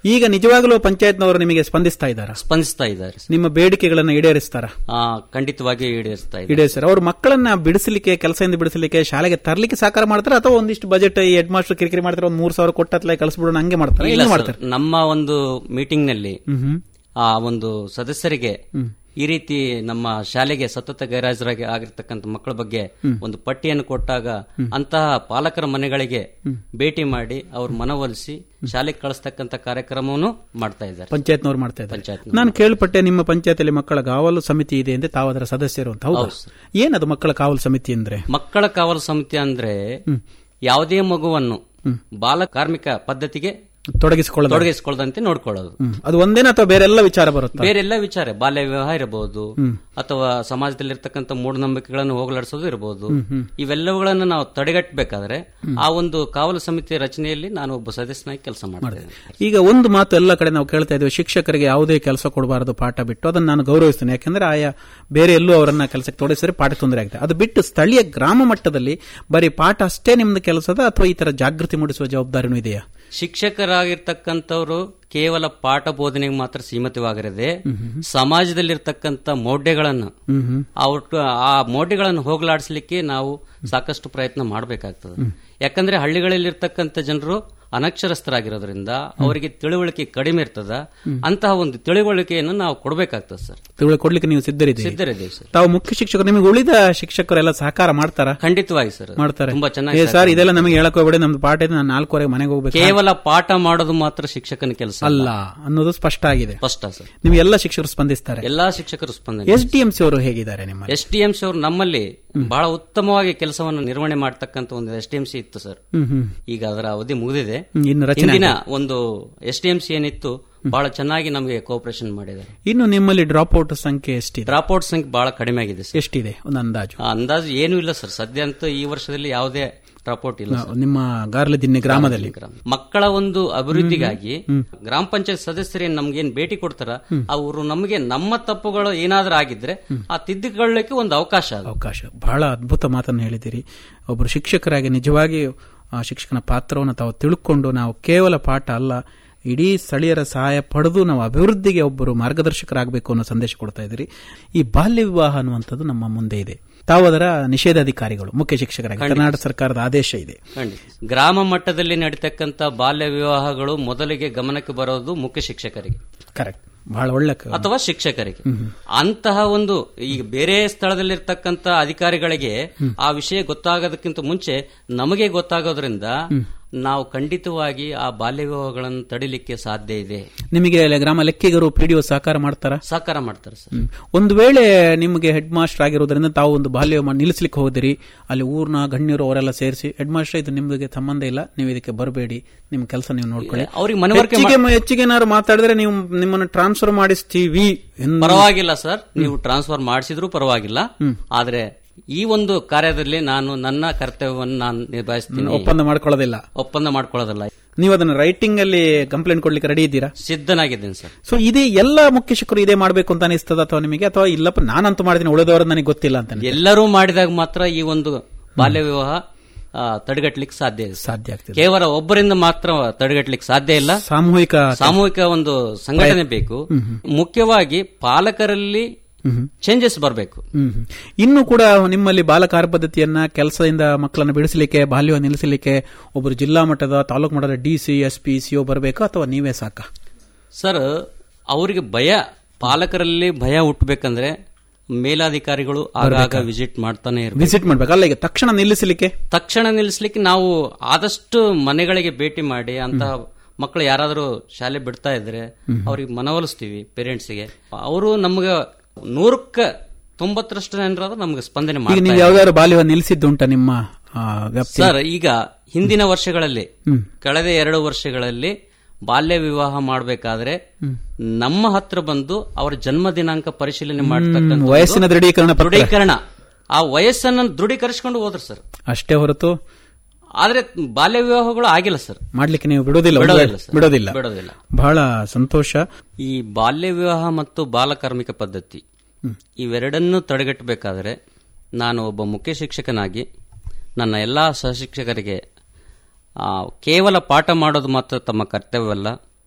ಈಗ ನಿಜವಾಗಲೂ ಪಂಚಾಯತ್ನವರು ನಿಮಗೆ ಸ್ಪಂದಿಸ್ತಾ ಇದ್ದಾರಾ ಸ್ಪಂದಿಸ್ತಾ ಇದ್ದಾರೆ ಸರ್. ನಿಮ್ಮ ಬೇಡಿಕೆಗಳನ್ನು ಈಡೇರಿಸ್ತಾರ ಆ, ಖಂಡಿತವಾಗಿ ಈಡೇರಿಸ್ತಾ ಇದ್ದಾರೆ ಈಡೇರಿಸ್ತಾರೆ ಅವ್ರ ಮಕ್ಕಳನ್ನ ಬಿಡಿಸಲಿಕ್ಕೆ ಕೆಲಸದಿಂದ ಬಿಡಿಸಲಿಕ್ಕೆ ಶಾಲೆಗೆ ತರಲಿಕ್ಕೆ ಸಾಕಾರ ಮಾಡ್ತಾರೆ ಅಥವಾ ಒಂದಿಷ್ಟು ಬಜೆಟ್ ಈ ಹೆಡ್ ಮಾಸ್ಟರ್ ಕಿರಿಕಿರಿ ಮಾಡ್ತಾರೆ ಒಂದು ಮೂರ್ ಸಾವಿರ ಕೊಟ್ಟತ್ಲೆ ಕಳಿಸ್ಬಿಡೋಣ ಹಂಗೆ ಮಾಡ್ತಾರೆ ಇಲ್ಲ ಹೆಂಗೆ ಸರ್, ಮಾಡ್ತಾರೆ ನಮ್ಮ ಒಂದು ಮೀಟಿಂಗ್ ನಲ್ಲಿ ಹ್ಮ್ ಆ ಒಂದು ಸದಸ್ಯರಿಗೆ ಈ ರೀತಿ ನಮ್ಮ ಶಾಲೆಗೆ ಸತತ ಗೈರಾಜರಾಗಿ ಆಗಿರ್ತಕ್ಕಂಥ ಮಕ್ಕಳ ಬಗ್ಗೆ ಒಂದು ಪಟ್ಟಿಯನ್ನು ಕೊಟ್ಟಾಗ ಅಂತಹ ಪಾಲಕರ ಮನೆಗಳಿಗೆ ಭೇಟಿ ಮಾಡಿ ಅವ್ರ ಮನವೊಲಿಸಿ ಶಾಲೆಗೆ ಕಳಿಸ್ತಕ್ಕಂಥ ಕಾರ್ಯಕ್ರಮವನ್ನು ಮಾಡ್ತಾ ಇದ್ದಾರೆ ಪಂಚಾಯತ್ನವ್ರು ಮಾಡ್ತಾ ಇದ್ದಾರೆ ಪಂಚಾಯತ್ ನಾನು ಕೇಳ್ಪಟ್ಟೆ ನಿಮ್ಮ ಪಂಚಾಯತಿಯಲ್ಲಿ ಮಕ್ಕಳ ಕಾವಲು ಸಮಿತಿ ಇದೆ ಅಂದ್ರೆ ತಾವು ಅದರ ಸದಸ್ಯರು ಅಂತ ಹೌದಾ ಹೌದು ಸರ್. ಏನದು ಮಕ್ಕಳ ಕಾವಲು ಸಮಿತಿ ಅಂದ್ರೆ ಮಕ್ಕಳ ಕಾವಲು ಸಮಿತಿ ಅಂದ್ರೆ ಯಾವುದೇ ಮಗುವನ್ನು ಬಾಲ ಕಾರ್ಮಿಕ ಪದ್ಧತಿಗೆ ತೊಡಗಿಸಿಕೊಳ್ಳೋದು ತೊಡಗಿಸಿಕೊಳ್ಳದಂತೆ ನೋಡ್ಕೊಳ್ಳೋದು ಹ್ಮ್. ಅದು ಒಂದೇನ ಅಥವಾ ಬೇರೆಲ್ಲ ವಿಚಾರ ಬರುತ್ತೆ ಬೇರೆಲ್ಲ ವಿಚಾರ ಬಾಲ್ಯ ವಿವಾಹ ಇರಬಹುದು ಅಥವಾ ಸಮಾಜದಲ್ಲಿರ್ತಕ್ಕಂಥ ಮೂಢನಂಬಿಕೆಗಳನ್ನು ಹೋಗಲಾಡಿಸೋದು ಇರಬಹುದು ಇವೆಲ್ಲವುಗಳನ್ನು ನಾವು ತಡೆಗಟ್ಟಬೇಕಾದ್ರೆ ಆ ಒಂದು ಕಾವಲು ಸಮಿತಿ ರಚನೆಯಲ್ಲಿ ನಾನು ಒಬ್ಬ ಸದಸ್ಯನಾಗಿ ಕೆಲಸ ಮಾಡ್ತೇನೆ ಈಗ ಒಂದು ಮಾತು ಎಲ್ಲ ಕಡೆ ನಾವು ಕೇಳ್ತಾ ಇದ್ದೇವೆ ಶಿಕ್ಷಕರಿಗೆ ಯಾವುದೇ ಕೆಲಸ ಕೊಡಬಾರದು ಪಾಠ ಬಿಟ್ಟು ಅದನ್ನು ನಾನು ಗೌರವಿಸ್ತೇನೆ ಯಾಕಂದ್ರೆ ಆಯಾ ಬೇರೆ ಎಲ್ಲೂ ಅವರನ್ನ ಕೆಲಸಕ್ಕೆ ತೊಡಗಿಸಿದ್ರೆ ಪಾಠ ತೊಂದರೆ ಆಗುತ್ತೆ ಅದು ಬಿಟ್ಟು ಸ್ಥಳೀಯ ಗ್ರಾಮ ಮಟ್ಟದಲ್ಲಿ ಬರೀ ಪಾಠ ಅಷ್ಟೇ ನಿಮ್ದು ಕೆಲಸದ ಅಥವಾ ಈ ತರ ಜಾಗೃತಿ ಮೂಡಿಸುವ ಜವಾಬ್ದಾರಿನೂ ಇದೆಯಾ ಶಿಕ್ಷಕರಾಗಿರ್ತಕ್ಕಂಥವ್ರು ಕೇವಲ ಪಾಠ ಬೋಧನೆಗೆ ಮಾತ್ರ ಸೀಮಿತವಾಗಿರದೆ ಸಮಾಜದಲ್ಲಿರ್ತಕ್ಕಂಥ ಮೌಢ್ಯಗಳನ್ನು ಅವ್ರ ಆ ಮೌಢ್ಯಗಳನ್ನು ಹೋಗಲಾಡಿಸಲಿಕ್ಕೆ ನಾವು ಸಾಕಷ್ಟು ಪ್ರಯತ್ನ ಮಾಡಬೇಕಾಗ್ತದೆ ಯಾಕಂದ್ರೆ ಹಳ್ಳಿಗಳಲ್ಲಿರ್ತಕ್ಕಂಥ ಜನರು ಅನಕ್ಷರಸ್ಥರಾಗಿರೋದ್ರಿಂದ ಅವರಿಗೆ ತಿಳುವಳಿಕೆ ಕಡಿಮೆ ಇರ್ತದ ಅಂತಹ ಒಂದು ತಿಳುವಳಿಕೆಯನ್ನು ನಾವು ಕೊಡಬೇಕಾಗ್ತದೆ ಸರ್ ತಿಳುವಳಿ ಕೊಡ್ಲಿಕ್ಕೆ ನೀವು ಸಿದ್ಧರಿದ್ದೀರಿ ಸಿದ್ಧರಿದ್ದೇವೆ ಸರ್ ತಾವು ಮುಖ್ಯ ಶಿಕ್ಷಕರು ನಿಮಗೆ ಉಳಿದ ಶಿಕ್ಷಕರೆಲ್ಲ ಸಹಕಾರ ಮಾಡ್ತಾರಾ ಖಂಡಿತವಾಗಿ ಸರ್ ಮಾಡ್ತಾರೆ ತುಂಬಾ ಏ ಚೆನ್ನಾಗಿ ಸರ್ ಇದೆಲ್ಲ ನಮಗೆ ಹೇಳಕ್ ಹೋಗ್ಬೇಡಿ ನಮ್ದು ಪಾಠ ಇದೆ ನಾನು ನಾಲ್ಕುವರೆಗೆ ಮನೆಗೆ ಹೋಗ್ಬೇಕು ಕೇವಲ ಪಾಠ ಮಾಡೋದು ಮಾತ್ರ ಶಿಕ್ಷಕನ ಕೆಲಸ ಅಲ್ಲ ಅನ್ನೋದು ಸ್ಪಷ್ಟ ಆಗಿದೆ ಸ್ಪಷ್ಟ ಸರ್ ನಿಮ್ಗೆ ಎಲ್ಲ ಶಿಕ್ಷಕರು ಸ್ಪಂದಿಸ್ತಾರೆ ಎಲ್ಲಾ ಶಿಕ್ಷಕರು ಸ್ಪಂದನೆ ಎಸ್ ಡಿ ಎಂ ಸಿ ಅವರು ಹೇಗಿದ್ದಾರೆ ನಿಮ್ಮ ಎಸ್ ಟಿ ಎಂ ಸಿ ಅವರು ನಮ್ಮಲ್ಲಿ ಬಹಳ ಉತ್ತಮವಾಗಿ ಕೆಲಸವನ್ನು ನಿರ್ವಹಣೆ ಮಾಡ್ತಕ್ಕಂಥ ಒಂದು ಎಸ್ ಟಿ ಎಂ ಸಿ ಇತ್ತು ಸರ್ ಹ್ಮ್ ಹ್ಮ್ ಈಗ ಅದರ ಅವಧಿ ಮುಗಿದಿದೆ ಹ್ಮ್, ಇನ್ನು ರಚನೆ ಹಿಂದಿನ ಒಂದು ಎಸ್ ಟಿ ಎಂ ಸಿ ಏನಿತ್ತು ಬಹಳ ಚೆನ್ನಾಗಿ ನಮಗೆ ಕೋಪರೇಷನ್ ಮಾಡಿದ್ದಾರೆ ಇನ್ನು ನಿಮ್ಮಲ್ಲಿ ಡ್ರಾಪ್ ಔಟ್ ಸಂಖ್ಯೆ ಎಷ್ಟಿದೆ ಡ್ರಾಪ್ ಔಟ್ ಸಂಖ್ಯೆ ಬಹಳ ಕಡಿಮೆ ಆಗಿದೆ ಸರ್ ಎಷ್ಟಿದೆ ಒಂದು ಅಂದಾಜು ಆ ಅಂದಾಜು ಏನೂ ಇಲ್ಲ ಸರ್ ಸದ್ಯ ಅಂತೂ ಈ ವರ್ಷದಲ್ಲಿ ಯಾವುದೇ ಡ್ರಾಪ್ ಔಟ್ ಇಲ್ಲ ಸರ್. ನಿಮ್ಮ ಗಾರ್ಲದಿನ್ನೆ ಗ್ರಾಮದಲ್ಲಿ ಗ್ರಾಮ. ಮಕ್ಕಳ ಒಂದು ಅಭಿವೃದ್ಧಿಗಾಗಿ ಗ್ರಾಮ ಪಂಚಾಯತ್ ಸದಸ್ಯರೇನು ನಮ್ಗೇನ್ ಭೇಟಿ ಕೊಡ್ತಾರ ಅವರು ನಮಗೆ ನಮ್ಮ ತಪ್ಪುಗಳು ಏನಾದ್ರೂ ಆಗಿದ್ರೆ ಆ ತಿದ್ದುಕೊಳ್ಳಕ್ಕೆ ಒಂದು ಅವಕಾಶ ಅದು ಅವಕಾಶ ಬಹಳ ಅದ್ಭುತ ಮಾತನ್ನು ಹೇಳಿದ್ದೀರಿ ಒಬ್ಬರು ಶಿಕ್ಷಕರಾಗಿ ನಿಜವಾಗಿ ಆ ಶಿಕ್ಷಕನ ಪಾತ್ರವನ್ನು ತಾವು ತಿಳ್ಕೊಂಡು ನಾವು ಕೇವಲ ಪಾಠ ಅಲ್ಲ ಇಡೀ ಸ್ಥಳೀಯರ ಸಹಾಯ ಪಡೆದು ನಾವು ಅಭಿವೃದ್ಧಿಗೆ ಒಬ್ಬರು ಮಾರ್ಗದರ್ಶಕರಾಗಬೇಕು ಅನ್ನೋ ಸಂದೇಶ ಕೊಡ್ತಾ ಇದ್ದೀರಿ ಈ ಬಾಲ್ಯ ವಿವಾಹ ಅನ್ನುವಂಥದ್ದು ನಮ್ಮ ಮುಂದೆ ಇದೆ ತಾವು ಅದರ ನಿಷೇಧಾಧಿಕಾರಿಗಳು ಮುಖ್ಯ ಶಿಕ್ಷಕರಾಗಿ ಕರ್ನಾಟಕ ಸರ್ಕಾರದ ಆದೇಶ ಇದೆ ಖಂಡಿತ ಗ್ರಾಮ ಮಟ್ಟದಲ್ಲಿ ನಡೀತಕ್ಕಂಥ ಬಾಲ್ಯ ವಿವಾಹಗಳು ಮೊದಲಿಗೆ ಗಮನಕ್ಕೆ ಬರೋದು ಮುಖ್ಯ ಶಿಕ್ಷಕರಿಗೆ ಕರೆಕ್ಟ್ ಬಹಳ ಒಳ್ಳೆ ಕ- ಅಥವಾ ಶಿಕ್ಷಕರಿಗೆ ಅಂತಹ ಒಂದು ಈಗ ಬೇರೆ ಸ್ಥಳದಲ್ಲಿರ್ತಕ್ಕಂಥ ಅಧಿಕಾರಿಗಳಿಗೆ ಆ ವಿಷಯ ಗೊತ್ತಾಗೋದಕ್ಕಿಂತ ಮುಂಚೆ ನಮಗೆ ಗೊತ್ತಾಗೋದ್ರಿಂದ ನಾವು ಖಂಡಿತವಾಗಿ ಆ ಬಾಲ್ಯ ವಿವಾಹಗಳನ್ನು ತಡಿಲಿಕ್ಕೆ ಸಾಧ್ಯ ಇದೆ ನಿಮಗೆ ಅಲ್ಲಿ ಗ್ರಾಮ ಲೆಕ್ಕಿಗರು ಪಿಡಿಒ ಸಹಕಾರ ಮಾಡ್ತಾರಾ ಸಹಕಾರ ಮಾಡ್ತಾರೆ ಸರ್ ಹ್ಮ್. ಒಂದು ವೇಳೆ ನಿಮಗೆ ಹೆಡ್ ಮಾಸ್ಟರ್ ಆಗಿರೋದ್ರಿಂದ ತಾವು ಒಂದು ಬಾಲ್ಯ ವಿವಾಹ ನಿಲ್ಲಿಸ್ಲಿಕ್ಕೆ ಹೋದಿರಿ ಅಲ್ಲಿ ಊರ್ನ ಗಣ್ಯರು ಅವರೆಲ್ಲ ಸೇರಿಸಿ ಹೆಡ್ ಮಾಸ್ಟರ್ ಇದು ನಿಮಗೆ ಸಂಬಂಧ ಇಲ್ಲ ನೀವು ಇದಕ್ಕೆ ಬರಬೇಡಿ ನಿಮ್ಮ ಕೆಲಸ ನೀವು ನೋಡ್ಕೊಳ್ಳಿ ಅವ್ರಿಗೆ ಮನವರಿಕೆ ಹೆಚ್ಚಿಗೆ ಹೆಚ್ಚಿಗೆ ಏನಾದ್ರು ಮಾತಾಡಿದ್ರೆ ನೀವು ನಿಮ್ಮನ್ನು ಟ್ರಾನ್ಸ್ಫರ್ ಮಾಡಿಸ್ತೀವಿ ಎಂದು- ಪರವಾಗಿಲ್ಲ ಸರ್ ನೀವು ಟ್ರಾನ್ಸ್ಫರ್ ಮಾಡಿಸಿದ್ರು ಪರವಾಗಿಲ್ಲ ಆದ್ರೆ ಈ ಒಂದು ಕಾರ್ಯದಲ್ಲಿ ನಾನು ನನ್ನ ಕರ್ತವ್ಯವನ್ನು ನಾನು ನಿಭಾಯಿಸ್ತೀನಿ ಒಪ್ಪಂದ ಮಾಡ್ಕೊಳ್ಳೋದಿಲ್ಲ ಒಪ್ಪಂದ ಮಾಡ್ಕೊಳ್ಳೋದಲ್ಲ ನೀವು ಅದನ್ನ ರೈಟಿಂಗ್ ಅಲ್ಲಿ ಕಂಪ್ಲೇಂಟ್ ಕೊಡ್ಲಿಕ್ಕೆ ರೆಡಿ ಇದ್ದೀರಾ ಸಿದ್ಧನಾಗಿದ್ದೇನೆ ಸರ್ ಸೊ ಇದೇ ಎಲ್ಲ ಮುಖ್ಯ ಶಿಕ್ಷಕರು ಇದೇ ಮಾಡಬೇಕು ಅಂತ ಅನಿಸ್ತದ ಅಥವಾ ನಿಮಗೆ ಅಥವಾ ಇಲ್ಲಪ್ಪ ನಾನಂತೂ ಮಾಡಿದ್ದೀನಿ ಉಳಿದವರು ನನಗೆ ಗೊತ್ತಿಲ್ಲ ಅಂತ ಅನಿಸ್ತದೆ? ಎಲ್ಲರೂ ಮಾಡಿದಾಗ ಮಾತ್ರ ಈ ಒಂದು ಬಾಲ್ಯ ವಿವಾಹ ಆ, ತಡೆಗಟ್ಟಲಿಕ್ಕೆ ಸಾಧ್ಯ ಇದೆ ಸಾಧ್ಯ ಆಗ್ತದೆ ಕೇವಲ ಒಬ್ಬರಿಂದ ಮಾತ್ರ ತಡೆಗಟ್ಟಲಿಕ್ಕೆ ಸಾಧ್ಯ ಇಲ್ಲ ಸಾಮೂಹಿಕ ಸಾಮೂಹಿಕ ಒಂದು ಸಂಘಟನೆ ಬೇಕು ಮುಖ್ಯವಾಗಿ ಪಾಲಕರಲ್ಲಿ ಚೇಂಜಸ್ ಬರಬೇಕು ಹ್ಮ್ ಹ್ಮ್. ಇನ್ನು ಕೂಡ ನಿಮ್ಮಲ್ಲಿ ಬಾಲಕಾರ ಪದ್ಧತಿಯನ್ನ ಕೆಲಸದಿಂದ ಮಕ್ಕಳನ್ನು ಬಿಡಿಸಲಿಕ್ಕೆ ಬಾಲ್ಯ ನಿಲ್ಲಿಸಲಿಕ್ಕೆ ಒಬ್ಬರು ಜಿಲ್ಲಾ ಮಟ್ಟದ ತಾಲೂಕು ಮಟ್ಟದ D C S P C O ಬರಬೇಕು ಅಥವಾ ನೀವೇ ಸಾಕ ಸರ್ ಅವರಿಗೆ ಭಯ ಪಾಲಕರಲ್ಲಿ ಭಯ ಹುಟ್ಟಬೇಕಂದ್ರೆ ಮೇಲಾಧಿಕಾರಿಗಳು ಆಗಾಗ ವಿಸಿಟ್ ಮಾಡ್ತಾನೆ ಇರಬೇಕು ವಿಸಿಟ್ ಮಾಡ್ಬೇಕು ಅಲ್ಲ ಈಗ ತಕ್ಷಣ ನಿಲ್ಲಿಸಲಿಕ್ಕೆ ತಕ್ಷಣ ನಿಲ್ಲಿಸ್ಲಿಕ್ಕೆ ನಾವು ಆದಷ್ಟು ಮನೆಗಳಿಗೆ ಭೇಟಿ ಮಾಡಿ ಅಂತ ಮಕ್ಕಳು ಯಾರಾದರೂ ಶಾಲೆ ಬಿಡ್ತಾ ಇದ್ರೆ ಅವ್ರಿಗೆ ಮನವೊಲಿಸ್ತೀವಿ ಪೇರೆಂಟ್ಸ್ಗೆ ಅವರು ನಮ್ಗೆ ನೂರಕ್ಕ ತೊಂಬತ್ತರಷ್ಟು ಜನರಾದ್ರೂ ನಮ್ಗೆ ಸ್ಪಂದನೆ ಈಗ ಮಾಡ್ತಾರೆ ನೀವು ಯಾವ್ದಾದ್ರು ಬಾಲ್ಯ ನಿಲ್ಲಿಸಿದ್ದುಂಟ ನಿಮ್ಮ ಆ, ವ್ಯಾಪ್ತಿ ಸರ್ ಈಗ ಹಿಂದಿನ ವರ್ಷಗಳಲ್ಲಿ ಕಳೆದ ಎರಡು ವರ್ಷಗಳಲ್ಲಿ ಬಾಲ್ಯ ವಿವಾಹ ಮಾಡಬೇಕಾದ್ರೆ ನಮ್ಮ ಹತ್ರ ಬಂದು ಅವರ ಜನ್ಮ ದಿನಾಂಕ ಪರಿಶೀಲನೆ ಮಾಡ್ತಕ್ಕಂಥ ವಯಸ್ಸಿನ ದೃಢೀಕರಣ ಪತ್ರ. ದೃಢೀಕರಣ ಆ ವಯಸ್ಸನ್ನು ದೃಢೀಕರಿಸಿಕೊಂಡು ಹೋದ್ರು ಸರ್ ಅಷ್ಟೇ ಹೊರತು ಆದ್ರೆ ಬಾಲ್ಯ ವಿವಾಹಗಳು ಆಗಿಲ್ಲ ಸರ್ ಮಾಡ್ಲಿಕ್ಕೆ ನೀವು ಬಿಡೋದಿಲ್ಲ ಒಂದು ಬಿಡೋದಿಲ್ಲ ವೇಳೆ- ಸರ್. ಬಿಡೋದಿಲ್ಲ ಬಿಡೋದಿಲ್ಲ. ಬಹಳ ಸಂತೋಷ ಈ ಬಾಲ್ಯ ವಿವಾಹ ಮತ್ತು ಬಾಲಕಾರ್ಮಿಕ ಪದ್ಧತಿ ಇವೆರಡನ್ನೂ ತಡೆಗಟ್ಟಬೇಕಾದರೆ ನಾನು ಒಬ್ಬ ಮುಖ್ಯ ಶಿಕ್ಷಕನಾಗಿ ನನ್ನ ಎಲ್ಲ ಸಹಶಿಕ್ಷಕರಿಗೆ ಆ, ಕೇವಲ ಪಾಠ ಮಾಡೋದು ಮಾತ್ರ ತಮ್ಮ ಕರ್ತವ್ಯವಲ್ಲ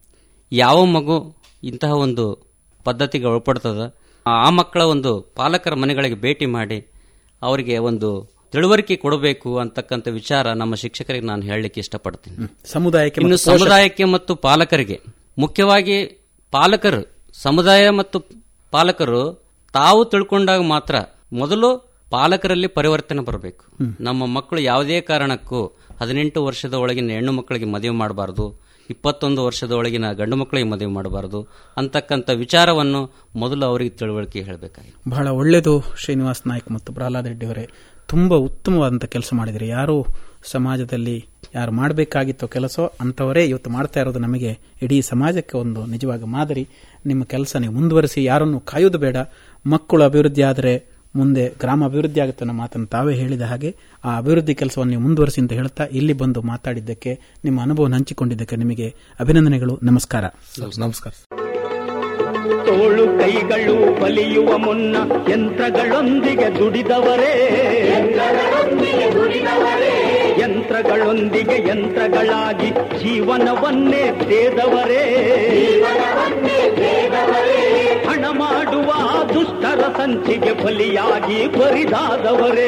ಯಾವ ಮಗು ಇಂತಹ ಒಂದು ಪದ್ಧತಿಗೆ ಒಳಪಡ್ತದ ಆ ಮಕ್ಕಳ ಒಂದು ಪಾಲಕರ ಮನೆಗಳಿಗೆ ಭೇಟಿ ಮಾಡಿ ಅವರಿಗೆ ಒಂದು ತಿಳುವಳಿಕೆ ಕೊಡಬೇಕು ಅಂತಕ್ಕಂಥ ವಿಚಾರ ನಮ್ಮ ಶಿಕ್ಷಕರಿಗೆ ನಾನು ಹೇಳಲಿಕ್ಕೆ ಇಷ್ಟಪಡ್ತೀನಿ ಸಮುದಾಯಕ್ಕೆ ಇನ್ನು ಮತ್ತು ಪೋಷಕ- ಸಮುದಾಯಕ್ಕೆ ಮತ್ತು ಪಾಲಕರಿಗೆ ಮುಖ್ಯವಾಗಿ ಪಾಲಕರು ಸಮುದಾಯ ಮತ್ತು ಪಾಲಕರು ತಾವು ತಿಳ್ಕೊಂಡಾಗ ಮಾತ್ರ ಮೊದಲು ಪಾಲಕರಲ್ಲಿ ಪರಿವರ್ತನೆ ಬರಬೇಕು ನಮ್ಮ ಮಕ್ಕಳು ಯಾವುದೇ ಕಾರಣಕ್ಕೂ ಹದಿನೆಂಟು ವರ್ಷದ ಒಳಗಿನ ಹೆಣ್ಣು ಮಕ್ಕಳಿಗೆ ಮದುವೆ ಮಾಡಬಾರ್ದು ಇಪ್ಪತ್ತೊಂದು ವರ್ಷದ ಒಳಗಿನ ಗಂಡು ಮಕ್ಕಳಿಗೆ ಮದುವೆ ಮಾಡಬಾರ್ದು ಅಂತಕ್ಕಂಥ ವಿಚಾರವನ್ನು ಮೊದಲು ಅವರಿಗೆ ತಿಳುವಳಿಕೆ ಹೇಳಬೇಕಾಗಿದೆ ಬಹಳ ಒಳ್ಳೆಯದು ಶ್ರೀನಿವಾಸ್ ನಾಯ್ಕ್ ಮತ್ತು ಪ್ರಹ್ಲಾದ್ ರೆಡ್ಡಿ ಅವರೇ ತುಂಬಾ ಉತ್ತಮವಾದಂಥ ಕೆಲಸ ಮಾಡಿದಿರಿ ಯಾರು ಸಮಾಜದಲ್ಲಿ ಯಾರು ಮಾಡಬೇಕಾಗಿತ್ತೋ ಕೆಲಸ ಅಂಥವರೇ ಇವತ್ತು ಮಾಡ್ತಾ ಇರೋದು ನಮಗೆ ಇಡೀ ಸಮಾಜಕ್ಕೆ ಒಂದು ನಿಜವಾಗಿ ಮಾದರಿ ನಿಮ್ಮ ಕೆಲಸ ನೀವು ಮುಂದುವರಿಸಿ ಯಾರನ್ನು ಕಾಯುವುದು ಬೇಡ ಮಕ್ಕಳು ಅಭಿವೃದ್ಧಿ ಆದರೆ ಮುಂದೆ ಗ್ರಾಮ ಅಭಿವೃದ್ಧಿ ಆಗುತ್ತೆ ಅನ್ನೋ ಮಾತನ್ನು ತಾವೇ ಹೇಳಿದ ಹಾಗೆ ಆ ಅಭಿವೃದ್ಧಿ ಕೆಲಸವನ್ನು ನೀವು ಮುಂದುವರಿಸಿ ಅಂತ ಹೇಳ್ತಾ ಇಲ್ಲಿ ಬಂದು ಮಾತಾಡಿದ್ದಕ್ಕೆ ನಿಮ್ಮ ಅನುಭವ ಹಂಚಿಕೊಂಡಿದ್ದಕ್ಕೆ ನಿಮಗೆ ಅಭಿನಂದನೆಗಳು ನಮಸ್ಕಾರ ನಮಸ್ಕಾರ ತೋಳು ಕೈಗಳು ಬಲಿಯುವ ಮುನ್ನ ಯಂತ್ರಗಳೊಂದಿಗೆ ದುಡಿದವರೇ ಯಂತ್ರಗಳೊಂದಿಗೆ ಯಂತ್ರಗಳಾಗಿ ಜೀವನವನ್ನೇ ತೇದವರೇ ಹಣ ಮಾಡುವ ದುಷ್ಟರ ಸಂಚಿಗೆ ಬಲಿಯಾಗಿ ಬರಿದಾದವರೇ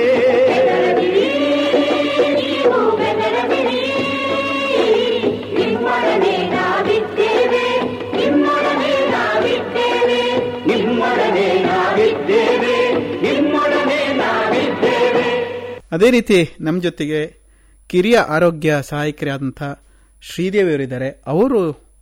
ನಿಮ್ಮೊಡನೆ ನಾವಿದ್ದೇವೆ ನಿಮ್ಮೊಡನೆ ನಾವಿದ್ದೇವೆ ನಿಮ್ಮೊಡನೆ ನಾವಿದ್ದೇವೆ ನಿಮ್ಮೊಡನೆ ನಾವಿದ್ದೇವೆ ಅದೇ ರೀತಿ ನಮ್ಮ ಜೊತೆಗೆ ಕಿರಿಯ ಆರೋಗ್ಯ ಸಹಾಯಕರಾದಂಥ ಶ್ರೀದೇವಿ ಅವರಿದ್ದಾರೆ ಅವರು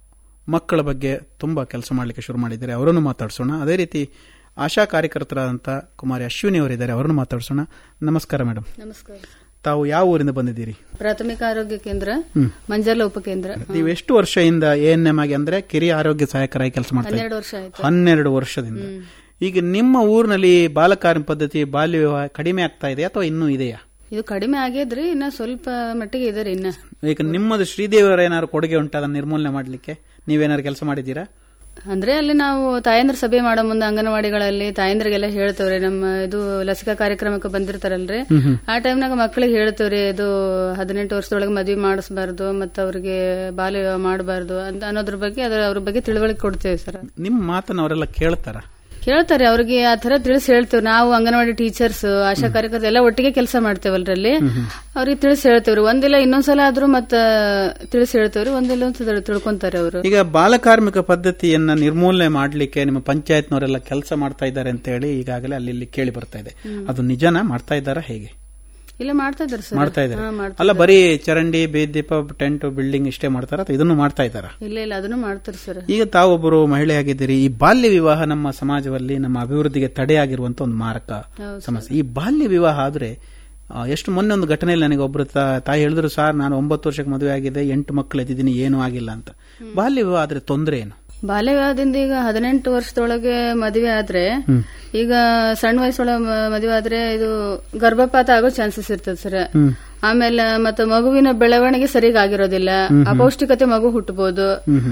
ಮಕ್ಕಳ ಬಗ್ಗೆ ತುಂಬ ಕೆಲಸ ಮಾಡಲಿಕ್ಕೆ ಶುರು ಮಾಡಿದ್ದಾರೆ ಅವರನ್ನು ಮಾತಾಡಿಸೋಣ ಅದೇ ರೀತಿ ಆಶಾ ಕಾರ್ಯಕರ್ತರಾದಂಥ ಕುಮಾರಿ ಅಶ್ವಿನಿ ಅವರಿದ್ದಾರೆ ಅವರನ್ನು ಮಾತಾಡಿಸೋಣ ನಮಸ್ಕಾರ ಮೇಡಮ್ ನಮಸ್ಕಾರ ತಾವು ಯಾವ ಊರಿಂದ ಬಂದಿದ್ದೀರಿ ಪ್ರಾಥಮಿಕ ಆರೋಗ್ಯ ಕೇಂದ್ರ ಮಂಜಾಲ ಉಪಕೇಂದ್ರ ನೀವು ಎಷ್ಟು ವರ್ಷದಿಂದ ಎ ಎನ್ ಎಂ ಆಗಿ ಅಂದ್ರೆ ಕಿರಿಯ ಆರೋಗ್ಯ ಸಹಾಯಕರಾಗಿ ಕೆಲಸ ಮಾಡ್ತಾ ಹನ್ನೆರಡು ಇದ್ದೀರಿ? ವರ್ಷ ಆಯ್ತು ಹನ್ನೆರಡು ವರ್ಷದಿಂದ ಈಗ ನಿಮ್ಮ ಊರಿನಲ್ಲಿ ಬಾಲಕಾರ್ಯ ಪದ್ಧತಿ ಬಾಲ್ಯ ವಿವಾಹ ಕಡಿಮೆ ಆಗ್ತಾ ಇದೆ ಅಥವಾ ಇನ್ನೂ ಇದೆಯಾ ಇದು ಕಡಿಮೆ ಆಗ್ಯದ್ರಿ ಇನ್ನ ಸ್ವಲ್ಪ ಮಟ್ಟಿಗೆ ಇದೆ ಇನ್ನ ಈಗ ನಿಮ್ಮದು ಶ್ರೀದೇವಿಯವರ ಏನಾದ್ರು ಕೊಡುಗೆ ಉಂಟು ಅದನ್ನು ನಿರ್ಮೂಲನೆ ಮಾಡಲಿಕ್ಕೆ ನೀವೇನಾದ್ರು ಕೆಲಸ ಮಾಡಿದ್ದೀರಾ ಅಂದ್ರೆ ಅಲ್ಲಿ ನಾವು ತಾಯಂದ್ರ ಸಭೆ ಮಾಡೋ ಮುಂದೆ ಅಂಗನವಾಡಿಗಳಲ್ಲಿ ತಾಯಂದ್ರಿಗೆಲ್ಲ ಹೇಳ್ತೇವ್ರಿ ನಮ್ಮ ಇದು ಲಸಿಕಾ ಕಾರ್ಯಕ್ರಮಕ್ಕೆ ಬಂದಿರ್ತಾರಲ್ರಿ ಆ ಟೈಮ್ನಾಗ ಮಕ್ಕಳಿಗೆ ಹೇಳ್ತೇವ್ರಿ ಇದು ಹದಿನೆಂಟು ವರ್ಷದೊಳಗೆ ಮದ್ವೆ ಮಾಡಿಸ್ಬಾರ್ದು ಮತ್ತೆ ಅವ್ರಿಗೆ ಬಾಲ್ಯ ವಿವಾಹ ಮಾಡಬಾರ್ದು ಅಂತ ಅನ್ನೋದ್ರ ಬಗ್ಗೆ ಅದ್ರ ಅವ್ರ ಬಗ್ಗೆ ತಿಳುವಳಿಕೆ ಕೊಡ್ತೇವೆ ಸರ್ ನಿಮ್ಮ ಮಾತನ್ನು ಅವರೆಲ್ಲ ಕೇಳ್ತಾರ ಕೇಳ್ತಾರೆ ಅವ್ರಿಗೆ ಆ ತರ ತಿಳಿಸಿ ಹೇಳ್ತೇವೆ ನಾವು ಅಂಗನವಾಡಿ ಟೀಚರ್ಸ್ ಆಶಾ ಕಾರ್ಯಕರ್ತರು ಎಲ್ಲ ಒಟ್ಟಿಗೆ ಕೆಲಸ ಮಾಡ್ತೇವಲ್ರಲ್ಲಿ ಅವ್ರಿಗೆ ತಿಳಿಸಿ ಹೇಳ್ತೇವ್ರಿ ಒಂದಿಲ್ಲ ಇನ್ನೊಂದ್ಸಲ ಆದ್ರೂ ಮತ್ತ ತಿಳಿಸಿ ಹೇಳ್ತೇವ್ರಿ ಒಂದಿಲ್ಲ ಒಂದ್ಸಲ ತಿಳ್ಕೊಂತಾರೆ ಅವರು ಈಗ ಬಾಲಕಾರ್ಮಿಕ ಪದ್ಧತಿಯನ್ನ ನಿರ್ಮೂಲನೆ ಮಾಡಲಿಕ್ಕೆ ನಿಮ್ಮ ಪಂಚಾಯತ್ನವರೆಲ್ಲ ಕೆಲಸ ಮಾಡ್ತಾ ಇದ್ದಾರೆ ಅಂತ ಹೇಳಿ ಈಗಾಗಲೇ ಅಲ್ಲಿ ಇಲ್ಲಿ ಕೇಳಿ ಬರ್ತಾ ಇದೆ ಅದು ನಿಜನಾ ಮಾಡ್ತಾ ಇದ್ದಾರಾ ಹೇಗೆ ಇಲ್ಲ ಮಾಡ್ತಾ ಇದ್ದಾರೆ ಸರ್ ಮಾಡ್ತಾ ಇದ್ದಾರೆ ಹಾ, ಮಾಡ್ತಾ ಅಲ್ಲ ಬರೀ ಚರಂಡಿ ಬೀದೀಪ ಟೆಂಟ್ ಬಿಲ್ಡಿಂಗ್ ಇಷ್ಟೇ ಮಾಡ್ತಾರ ಅಥವಾ ಇದನ್ನು ಮಾಡ್ತಾ ಇದ್ದಾರಾ ಇಲ್ಲ ಇಲ್ಲ ಅದನ್ನು ಮಾಡ್ತಾರೆ ಸರ್ ಈಗ ತಾವೊಬ್ಬರು ಮಹಿಳೆಯಾಗಿದ್ದೀರಿ ಈ ಬಾಲ್ಯ ವಿವಾಹ ನಮ್ಮ ಸಮಾಜದಲ್ಲಿ ನಮ್ಮ ಅಭಿವೃದ್ಧಿಗೆ ತಡೆಯಾಗಿರುವಂತ ಒಂದು ಮಾರಕ ಸಮಸ್ಯೆ ಈ ಬಾಲ್ಯ ವಿವಾಹ ಆದ್ರೆ ಆ, ಎಷ್ಟು ಮೊನ್ನೆ ಒಂದು ಘಟನೆಯಲ್ಲಿ ನನಗೆ ಒಬ್ರು ತಾ- ತಾಯಿ ಹೇಳಿದ್ರು ಸರ್ ನಾನು ಒಂಬತ್ತು ವರ್ಷಕ್ಕೆ ಮದುವೆ ಆಗಿದೆ ಎಂಟು ಮಕ್ಕಳು ಎದ್ದಿದ್ದೀನಿ ಏನೂ ಆಗಿಲ್ಲ ಅಂತ ಬಾಲ್ಯ ವಿವಾಹ ಆದ್ರೆ ತೊಂದರೆ ಏನು ಬಾಲ್ಯ ವಿವಾಹದಿಂದ ಈಗ ಹದಿನೆಂಟು ವರ್ಷದೊಳಗೆ ಮದುವೆ ಆದ್ರೆ ಈಗ ಸಣ್ಣ ವಯಸ್ಸೊಳಗೆ ಮ- ಮದುವೆ ಆದ್ರೆ ಇದು ಗರ್ಭಪಾತ ಆಗೋ ಚಾನ್ಸಸ್ ಇರ್ತದೆ ಸರ್ ಆಮೇಲೆ ಮತ್ತೆ ಮಗುವಿನ ಬೆಳವಣಿಗೆ ಸರಿಯಾಗಿ ಆಗಿರೋದಿಲ್ಲ ಅಪೌಷ್ಟಿಕತೆ ಮಗು ಹುಟ್ಟಬಹುದು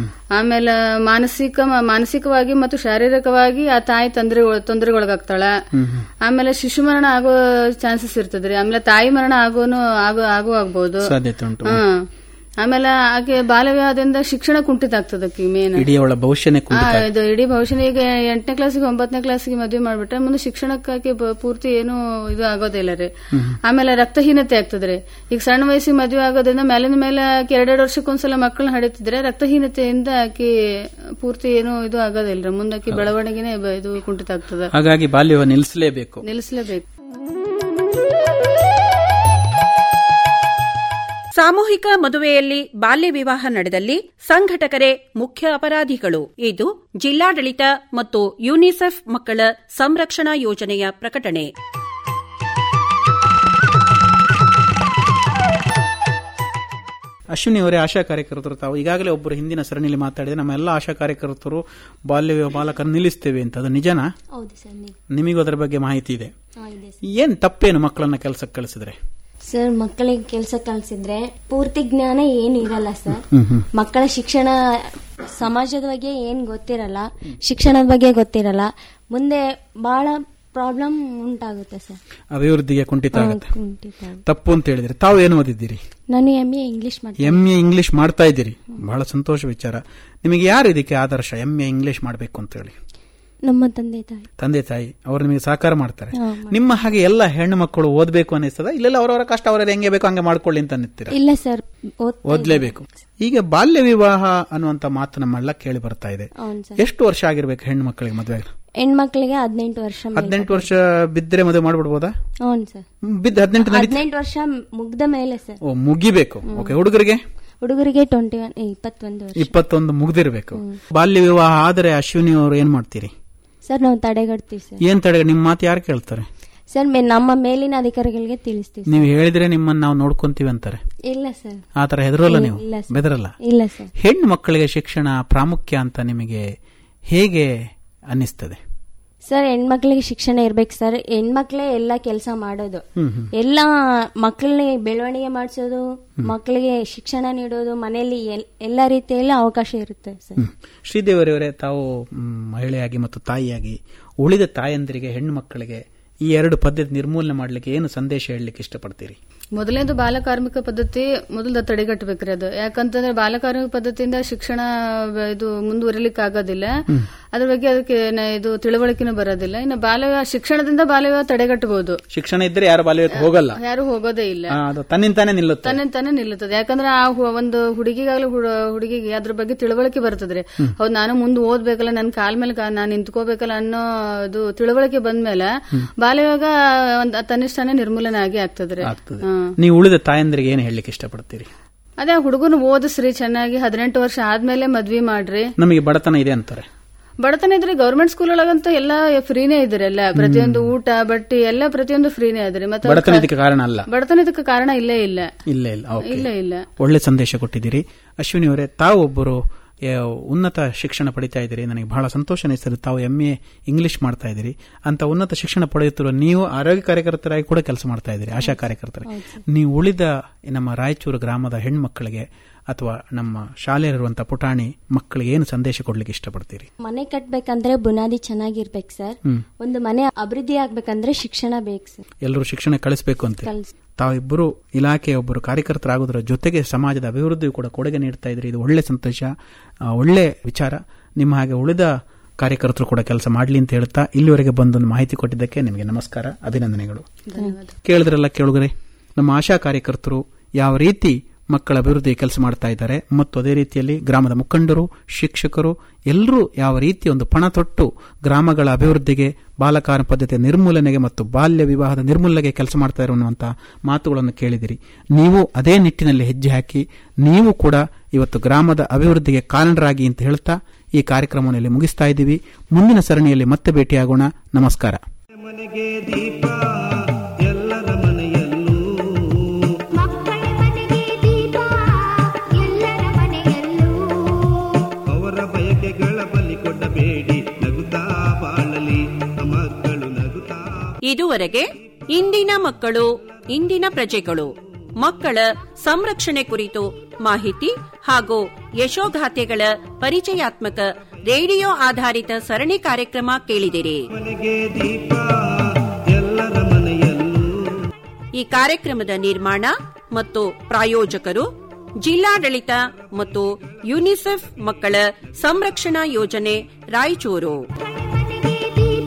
ಆಮೇಲೆ ಮಾನಸಿಕ ಮಾನಸಿಕವಾಗಿ ಮತ್ತು ಶಾರೀರಿಕವಾಗಿ ಆ ತಾಯಿ ತೊಂದರೆ ತೊಂದರೆಗೊಳಗಾಗ್ತಾಳ ಆಮೇಲೆ ಶಿಶು ಮರಣ ಆಗೋ ಚಾನ್ಸಸ್ ಇರ್ತದ್ರಿ ಆಮೇಲೆ ತಾಯಿ ಮರಣ ಆಗೋನು ಆಗೋ ಆಗೋ ಆಗ್ಬಹುದು ಸಾಧ್ಯತೆ ಉಂಟು ಹ್ಮ್ ಆಮೇಲೆ ಆಕೆ ಬಾಲ್ಯವಿವಾಹದಿಂದ ಶಿಕ್ಷಣ ಕುಂಠಿತ ಆಗ್ತದಕ್ಕೆ ಮೇನ್ ಇಡೀ ಅವಳ ಭವಿಷ್ಯನೇ ಆ, ಕುಂಠಿತ ಇದು ಇಡೀ ಭವಿಷ್ಯ ಈಗ ಎಂಟನೇ ಕ್ಲಾಸಿಗೆ ಒಂಬತ್ತನೇ ಕ್ಲಾಸಿಗೆ ಮದುವೆ ಮಾಡ್ಬಿಟ್ರೆ ಮುಂದೆ ಶಿಕ್ಷಣಕ್ಕಾಗಿ ಬ- ಪೂರ್ತಿ ಏನು ಇದು ಆಗೋದಿಲ್ಲ ರೀ ಆಮೇಲೆ ರಕ್ತಹೀನತೆ ಆಗ್ತದ್ರಿ ಈಗ ಸಣ್ಣ ವಯಸ್ಸಿಗೆ ಮದುವೆ ಆಗೋದ್ರಿಂದ ಮೇಲಿನ ಮೇಲೆ ಆಕೆ ಎರಡೆರಡು ವರ್ಷಕ್ಕೊಂದ್ಸಲ ಮಕ್ಕಳನ್ನ ಹಡಿತಿದ್ರೆ ರಕ್ತಹೀನತೆಯಿಂದ ಆಕಿ ಪೂರ್ತಿ ಏನು ಇದು ಆಗೋದಿಲ್ಲ ರೀ ಮುಂದೆ ಆಕಿ ಬೆಳವಣಿಗೆನೆ ಬ- ಇದು ಕುಂಠಿತ ಆಗ್ತದ ಹಾಗಾಗಿ ಬಾಲ್ಯ ವಿವಾಹ ನಿಲ್ಲಿಸಲೇಬೇಕು ನಿಲ್ಲಿಸಲೇಬೇಕು ಸಾಮೂಹಿಕ ಮದುವೆಯಲ್ಲಿ ಬಾಲ್ಯ ವಿವಾಹ ನಡೆದಲ್ಲಿ ಸಂಘಟಕರೇ ಮುಖ್ಯ ಅಪರಾಧಿಗಳು ಇದು ಜಿಲ್ಲಾಡಳಿತ ಮತ್ತು ಯುನಿಸೆಫ್ ಮಕ್ಕಳ ಸಂರಕ್ಷಣಾ ಯೋಜನೆಯ ಪ್ರಕಟಣೆ ಅಶ್ವಿನಿ ಅವರೇ ಆಶಾ ಕಾರ್ಯಕರ್ತರು ತಾವು ಈಗಾಗಲೇ ಒಬ್ಬರು ಹಿಂದಿನ ಸರಣಿಯಲ್ಲಿ ಮಾತಾಡಿದ್ರೆ ನಮ್ಮ ಎಲ್ಲ ಆಶಾ ಕಾರ್ಯಕರ್ತರು ಬಾಲ್ಯ ವಿವಾಹ ಬಾಲಕರು ನಿಲ್ಲಿಸ್ತೇವೆ ಅಂತ ಅದು ನಿಜನಾ ಹೌದು ಸರ್ ನೀವು ನಿಮಗೂ ಅದರ ಬಗ್ಗೆ ಮಾಹಿತಿ ಇದೆ ಹಾ, ಇದೆ ಸರ್. ಏನ್ ತಪ್ಪೇನು ಮಕ್ಕಳನ್ನ ಕೆಲಸಕ್ಕೆ ಕಳಿಸಿದ್ರೆ ಸರ್ ಮಕ್ಕಳಿಗೆ ಕೆಲಸ ಕಲಿಸಿದ್ರೆ ಪೂರ್ತಿ ಜ್ಞಾನ ಏನು ಇರಲ್ಲ ಸರ್ ಮಕ್ಕಳ ಶಿಕ್ಷಣ ಸಮಾಜದ ಬಗ್ಗೆ ಏನ್ ಗೊತ್ತಿರಲ್ಲ ಶಿಕ್ಷಣದ ಬಗ್ಗೆ ಗೊತ್ತಿರಲ್ಲ ಮುಂದೆ ಬಹಳ ಪ್ರಾಬ್ಲಮ್ ಉಂಟಾಗುತ್ತೆ ಸರ್ ಅಭಿವೃದ್ಧಿಗೆ ಕುಂಠಿತ ಆಗುತ್ತೆ ಕುಂಠಿತ ಆಗುತ್ತೆ. ತಪ್ಪು ಅಂತ ಹೇಳಿದ್ರೆ ತಾವು ಏನು ಓದಿದ್ದೀರಿ ನಾನು ಎಂ ಎ ಇಂಗ್ಲಿಷ್ ಮಾಡ್ತೀನಿ ಎಂ ಎ ಇಂಗ್ಲಿಷ್ ಮಾಡ್ತಾ ಇದ್ದೀರಿ ಬಹಳ ಸಂತೋಷ ವಿಚಾರ ನಿಮಗೆ ಯಾರು ಇದಕ್ಕೆ ಆದರ್ಶ ಎಂ ಎ ಇಂಗ್ಲಿಷ್ ಮಾಡಬೇಕು ಅಂತ ಹೇಳಿ ನಮ್ಮ ತಂದೆ ತಾಯಿ ತಂದೆ ತಾಯಿ ಅವರು ನಿಮಗೆ ಸಹಕಾರ ಮಾಡ್ತಾರೆ ಹಾ, ನಿಮ್ಮ ಹಾಗೆ ಎಲ್ಲ ಹೆಣ್ಣು ಮಕ್ಕಳು ಓದಬೇಕು ಅನ್ನಿಸ್ತದ ಇಲ್ಲೆಲ್ಲ ಅವರವರ ಕಷ್ಟ ಅವರ ಹೆಂಗೆ ಬೇಕು ಹಂಗೆ ಮಾಡ್ಕೊಳ್ಳಿ ಅಂತ ಅನ್ನಿಸ್ತೀರ ಇಲ್ಲ ಸರ್ ಓದ್ತಾ ಓದ್ಲೇಬೇಕು ಈಗ ಬಾಲ್ಯ ವಿವಾಹ ಅನ್ನುವಂತ ಮಾತು ನಮ್ಮೆಲ್ಲ ಕೇಳಿ ಬರ್ತಾ ಇದೆ అవును ಸರ್ ಎಷ್ಟು ವರ್ಷ ಆಗಿರ್ಬೇಕು ಹೆಣ್ಣು ಮಕ್ಕಳಿಗೆ ಮದುವೆ ಹೆಣ್ಮಕ್ಳಿಗೆ ಹದಿನೆಂಟು ವರ್ಷ ಮೇಲೆ. ಹದಿನೆಂಟು ವರ್ಷ ಬಿದ್ದರೆ ಮದುವೆ ಮಾಡ್ಬಿಡ್ಬೋದಾ అవును ಸರ್ ಬಿದ್ದು ಹದಿನೆಂಟು ನಡೀತಾ ಹದಿನೆಂಟು ವರ್ಷ ಮುಗ್ದ ಮೇಲೆ ಸರ್ ಓ ಮುಗಿಬೇಕು ಓಕೆ ಹುಡುಗರಿಗೆ ಹುಡುಗರಿಗೆ ಟ್ವೆಂಟಿ ಒನ್ ಇಪ್ಪತ್ತೊಂದು ವರ್ಷ ಇಪ್ಪತ್ತೊಂದು ಮುಗ್ದಿರ್ಬೇಕು ಬಾಲ್ಯ ವಿವಾಹ ಆದರೆ ಅಶ್ವಿನಿ ಅವರು ಏನ್ ಮಾಡ್ತೀರಿ ಸರ್ ನಾವು ತಡೆಗಟ್ತೀವಿ ಸರ್ ಏನ್ ತಡೆ ನಿಮ್ಮ ಮಾತು ಯಾರು ಕೇಳ್ತಾರೆ ಸರ್ ಮೇ- ನಮ್ಮ ಮೇಲಿನ ಅಧಿಕಾರಿಗಳಿಗೆ ತಿಳಿಸ್ತೀವಿ ನೀವು ಹೇಳಿದ್ರೆ ನಿಮ್ಮನ್ನ ನಾವು ನೋಡ್ಕೊಂತೀವಿ ಅಂತಾರೆ ಇಲ್ಲ ಸರ್ ಆ ತರ ಹೆದರೋಲ್ಲ ನೀವು ಇಲ್ಲ ಸರ್. ಬೆದರಲ್ಲ ಇಲ್ಲ ಸರ್ ಹೆಣ್ಣು ಮಕ್ಕಳಿಗೆ ಶಿಕ್ಷಣ ಪ್ರಾಮುಖ್ಯ ಅಂತ ನಿಮಗೆ ಹೇಗೆ ಅನ್ನಿಸ್ತದೆ ಸರ್ ಹೆಣ್ಮಕ್ಳಿಗೆ ಶಿಕ್ಷಣ ಇರ್ಬೇಕು ಸರ್ ಹೆಣ್ಮಕ್ಳೇ ಎಲ್ಲ ಕೆಲಸ ಮಾಡೋದು ಎಲ್ಲ ಮಕ್ಕಳನ್ನ ಬೆಳವಣಿಗೆ ಮಾಡಿಸೋದು ಮಕ್ಕಳಿಗೆ ಶಿಕ್ಷಣ ನೀಡೋದು ಮನೆಯಲ್ಲಿ ಎಲ್- ಎಲ್ಲ ರೀತಿಯಲ್ಲಿ ಅವಕಾಶ ಇರುತ್ತೆ ಸರ್ ಶ್ರೀದೇವರವರೇ ತಾವು ಮ್, ಮಹಿಳೆಯಾಗಿ ಮತ್ತು ತಾಯಿಯಾಗಿ ಉಳಿದ ತಾಯಂದಿರಿಗೆ ಹೆಣ್ಣು ಮಕ್ಕಳಿಗೆ ಈ ಎರಡು ಪದ್ಧತಿ ನಿರ್ಮೂಲನೆ ಮಾಡ್ಲಿಕ್ಕೆ ಏನು ಸಂದೇಶ ಹೇಳಲಿಕ್ಕೆ ಇಷ್ಟಪಡ್ತೀರಿ ಮೊದಲನೇದು ಬಾಲಕಾರ್ಮಿಕ ಪದ್ಧತಿ ಮೊದಲು ತಡೆಗಟ್ಟಬೇಕ್ರಿ ಅದು ಯಾಕಂತಂದ್ರೆ ಬಾಲಕಾರ್ಮಿಕ ಪದ್ಧತಿಯಿಂದ ಶಿಕ್ಷಣ ಬ- ಇದು ಮುಂದುವರಿಲಿಕ್ಕೆ ಆಗೋದಿಲ್ಲ ಅದ್ರ ಬಗ್ಗೆ ಅದಕ್ಕೆ ನ- ಇದು ತಿಳುವಳಿಕೆನೂ ಬರೋದಿಲ್ಲ ಇನ್ನು ಬಾಲ್ಯ ಶಿಕ್ಷಣದಿಂದ ಬಾಲ್ಯ ತಡೆಗಟ್ಟಬಹುದು ಶಿಕ್ಷಣ ಇದ್ರೆ ಯಾರು ಬಾಲ್ಯಕ್ಕೆ ಹೋಗಲ್ಲ ಯಾರು ಹೋಗೋದೇ ಇಲ್ಲ ಆ, ಅದು ತನ್ನಿಂತಾನೆ ನಿಲ್ಲುತ್ತೆ ತಾನೇ ತಾನೇ ನಿಲ್ಲುತ್ತದೆ ಯಾಕಂದ್ರೆ ಆ ಹು- ಒಂದು ಹುಡುಗಿಗಾಗ್ಲಿ ಹುಡ- ಹುಡುಗಿಗೆ ಅದ್ರ ಬಗ್ಗೆ ತಿಳುವಳಿಕೆ ಬರ್ತದ್ರಿ ಹೌದು ನಾನು ಮುಂದೆ ಓದ್ಬೇಕಲ್ಲ ನನ್ನ ಕಾಲ್ ಮೇಲೆ ಕಾ- ನಾನು ನಿಂತ್ಕೋಬೇಕಲ್ಲ ಅನ್ನೋ ಇದು ತಿಳುವಳಿಕೆ ಬಂದ್ಮೇಲೆ ಬಾಲ್ಯವಾಗ ಒಂದ್ ತನ್ನಿಷ್ಟಾನೇ ನಿರ್ಮೂಲನೆ ಆಗಿ ಆಗ್ತದ್ರಿ ಆಗ್ತದೆ ಹಾ. ನೀವು ಉಳಿದ ತಾಯಂದಿರಿಗೆ ಏನು ಹೇಳಲಿಕ್ಕೆ ಇಷ್ಟಪಡ್ತೀರಿ ಅದೇ ಹುಡುಗನ ಓದಿಸ್ರಿ ಚೆನ್ನಾಗಿ ಹದಿನೆಂಟು ವರ್ಷ ಆದ್ಮೇಲೆ ಮದ್ವಿ ಮಾಡ್ರಿ ನಮಗೆ ಬಡತನ ಇದೆ ಅಂತಾರೆ ಬಡತನ ಇದ್ರೆ ಗೌರ್ಮೆಂಟ್ ಸ್ಕೂಲ್ ಒಳಗಂತೂ ಎಲ್ಲ ಫ್ರೀನೇ ಇದ್ರಿ ಎಲ್ಲ ಪ್ರತಿಯೊಂದು ಊಟ ಬಟ್ಟಿ ಎಲ್ಲ ಪ್ರತಿಯೊಂದು ಫ್ರೀನೇ ಅದ್ರಿ ಮತ್ತೆ ಬಡತನ ಇದಕ್ಕೆ ಕಾರಣ ಅಲ್ಲ ಬಡತನ ಇದಕ್ಕೆ ಕಾರಣ ಇಲ್ಲೇ ಇಲ್ಲ ಇಲ್ಲ ಇಲ್ಲ ಓಕೆ ಇಲ್ಲ ಇಲ್ಲ ಒಳ್ಳೆ ಸಂದೇಶ ಕೊಟ್ಟಿದ್ದೀರಿ ಅಶ್ವಿನಿ ಅವರೇ ತಾವು ಒಬ್ಬರು ಏ, ಉನ್ನತ ಶಿಕ್ಷಣ ಪಡಿತಾ ಇದ್ದೀರಿ ನನಗೆ ಬಹಳ ಸಂತೋಷ ಅನಿಸ್ತದೆ ತಾವು ಎಂ ಎ ಇಂಗ್ಲಿಷ್ ಮಾಡ್ತಾ ಇದ್ದೀರಿ ಅಂತ ಉನ್ನತ ಶಿಕ್ಷಣ ಪಡೆಯುತ್ತಿರುವ ನೀವು ಆರೋಗ್ಯ ಕಾರ್ಯಕರ್ತರಾಗಿ ಕೂಡ ಕೆಲಸ ಮಾಡ್ತಾ ಇದ್ದೀರಿ ಆಶಾ ಕಾರ್ಯಕರ್ತರಾಗಿ ನೀವು ಉಳಿದ ನಮ್ಮ ರಾಯಚೂರು ಗ್ರಾಮದ ಹೆಣ್ಮಕ್ಕಳಿಗೆ ಅಥವಾ ನಮ್ಮ ಶಾಲೆಯಲ್ಲಿರುವಂತಹ ಪುಟಾಣಿ ಮಕ್ಕಳಿಗೆ ಏನು ಸಂದೇಶ ಕೊಡ್ಲಿಕ್ಕೆ ಇಷ್ಟಪಡ್ತೀರಿ ಮನೆ ಕಟ್ಬೇಕಂದ್ರೆ ಬುನಾದಿ ಚೆನ್ನಾಗಿರ್ಬೇಕು ಸರ್ ಒಂದು ಮನೆ ಅಭಿವೃದ್ಧಿ ಆಗ್ಬೇಕಂದ್ರೆ ಶಿಕ್ಷಣ ಬೇಕು ಸರ್ ಎಲ್ಲರೂ ಶಿಕ್ಷಣ ಕಳಿಸಬೇಕು ಅಂತ ಕಲ್ಸ್ ತಾವಿಬ್ಬರು ಇಲಾಖೆಯ ಒಬ್ಬರು ಕಾರ್ಯಕರ್ತರಾಗೋದರ ಜೊತೆಗೆ ಸಮಾಜದ ಅಭಿವೃದ್ಧಿಗೂ ಕೂಡ ಕೊಡುಗೆ ನೀಡ್ತಾ ಇದ್ರಿ ಇದು ಒಳ್ಳೆ ಸಂತೋಷ ಆ, ಒಳ್ಳೆ ವಿಚಾರ ನಿಮ್ಮ ಹಾಗೆ ಉಳಿದ ಕಾರ್ಯಕರ್ತರು ಕೂಡ ಕೆಲಸ ಮಾಡಲಿ ಅಂತ ಹೇಳ್ತಾ ಇಲ್ಲಿವರೆಗೆ ಬಂದೊಂದು ಮಾಹಿತಿ ಕೊಟ್ಟಿದ್ದಕ್ಕೆ ನಿಮಗೆ ನಮಸ್ಕಾರ ಅಭಿನಂದನೆಗಳು ಕೇಳಿದ್ರಲ್ಲ ಕೇಳುಗರೆ ನಮ್ಮ ಆಶಾ ಕಾರ್ಯಕರ್ತರು ಯಾವ ರೀತಿ ಮಕ್ಕಳ ಅಭಿವೃದ್ಧಿ ಕೆಲಸ ಮಾಡ್ತಾ ಇದ್ದಾರೆ ಮತ್ತು ಅದೇ ರೀತಿಯಲ್ಲಿ ಗ್ರಾಮದ ಮುಖಂಡರು ಶಿಕ್ಷಕರು ಎಲ್ಲರೂ ಯಾವ ರೀತಿ ಒಂದು ಪಣ ತೊಟ್ಟು ಗ್ರಾಮಗಳ ಅಭಿವೃದ್ಧಿಗೆ ಬಾಲಕಾರ ಪದ್ಧತಿಯ ನಿರ್ಮೂಲನೆಗೆ ಮತ್ತು ಬಾಲ್ಯ ವಿವಾಹದ ನಿರ್ಮೂಲನೆಗೆ ಕೆಲಸ ಮಾಡ್ತಾ ಇರುವಂತಹ ಮಾತುಗಳನ್ನು ಕೇಳಿದಿರಿ ನೀವು ಅದೇ ನಿಟ್ಟಿನಲ್ಲಿ ಹೆಜ್ಜೆ ಹಾಕಿ ನೀವು ಕೂಡ ಇವತ್ತು ಗ್ರಾಮದ ಅಭಿವೃದ್ಧಿಗೆ ಕಾರಣರಾಗಿ ಅಂತ ಹೇಳ್ತಾ ಈ ಕಾರ್ಯಕ್ರಮವನ್ನು ಇಲ್ಲಿ ಮುಗಿಸ್ತಾ ಇದ್ದೀವಿ ಮುಂದಿನ ಸರಣಿಯಲ್ಲಿ ಮತ್ತೆ ಭೇಟಿಯಾಗೋಣ ನಮಸ್ಕಾರ ಮನೆಗೆ ದೀಪ ಎಲ್ಲರ ಮನೆಯಲ್ಲೂ ಮಕ್ಕಳ ಮನೆಗೆ ದೀಪ ಎಲ್ಲರ ಮನೆಯಲ್ಲೂ ಅವರ ಬಯಕೆಗಳ ಬಲಿ ಕೊಡಬೇಡಿ ನಗುತ್ತಾ ಬಾಳಲಿ ಮಕ್ಕಳು ನಗುತ್ತಾ ಇದುವರೆಗೆ ಇಂದಿನ ಮಕ್ಕಳು ಇಂದಿನ ಪ್ರಜೆಗಳು ಮಕ್ಕಳ ಸಂರಕ್ಷಣೆ ಕುರಿತು ಮಾಹಿತಿ ಹಾಗೂ ಯಶೋಗಾಥೆಗಳ ಪರಿಚಯಾತ್ಮಕ ರೇಡಿಯೋ ಆಧಾರಿತ ಸರಣಿ ಕಾರ್ಯಕ್ರಮ ಕೇಳಿದಿರಿ ಮನೆಗೆ ದೀಪ ಎಲ್ಲರ ಮನೆಯಲ್ಲೂ ಈ ಕಾರ್ಯಕ್ರಮದ ನಿರ್ಮಾಣ ಮತ್ತು ಪ್ರಾಯೋಜಕರು ಜಿಲ್ಲಾಡಳಿತ ಮತ್ತು ಯುನಿಸೆಫ್ ಮಕ್ಕಳ ಸಂರಕ್ಷಣಾ ಯೋಜನೆ ರಾಯಚೂರು ಮನೆಗೆ ದೀಪ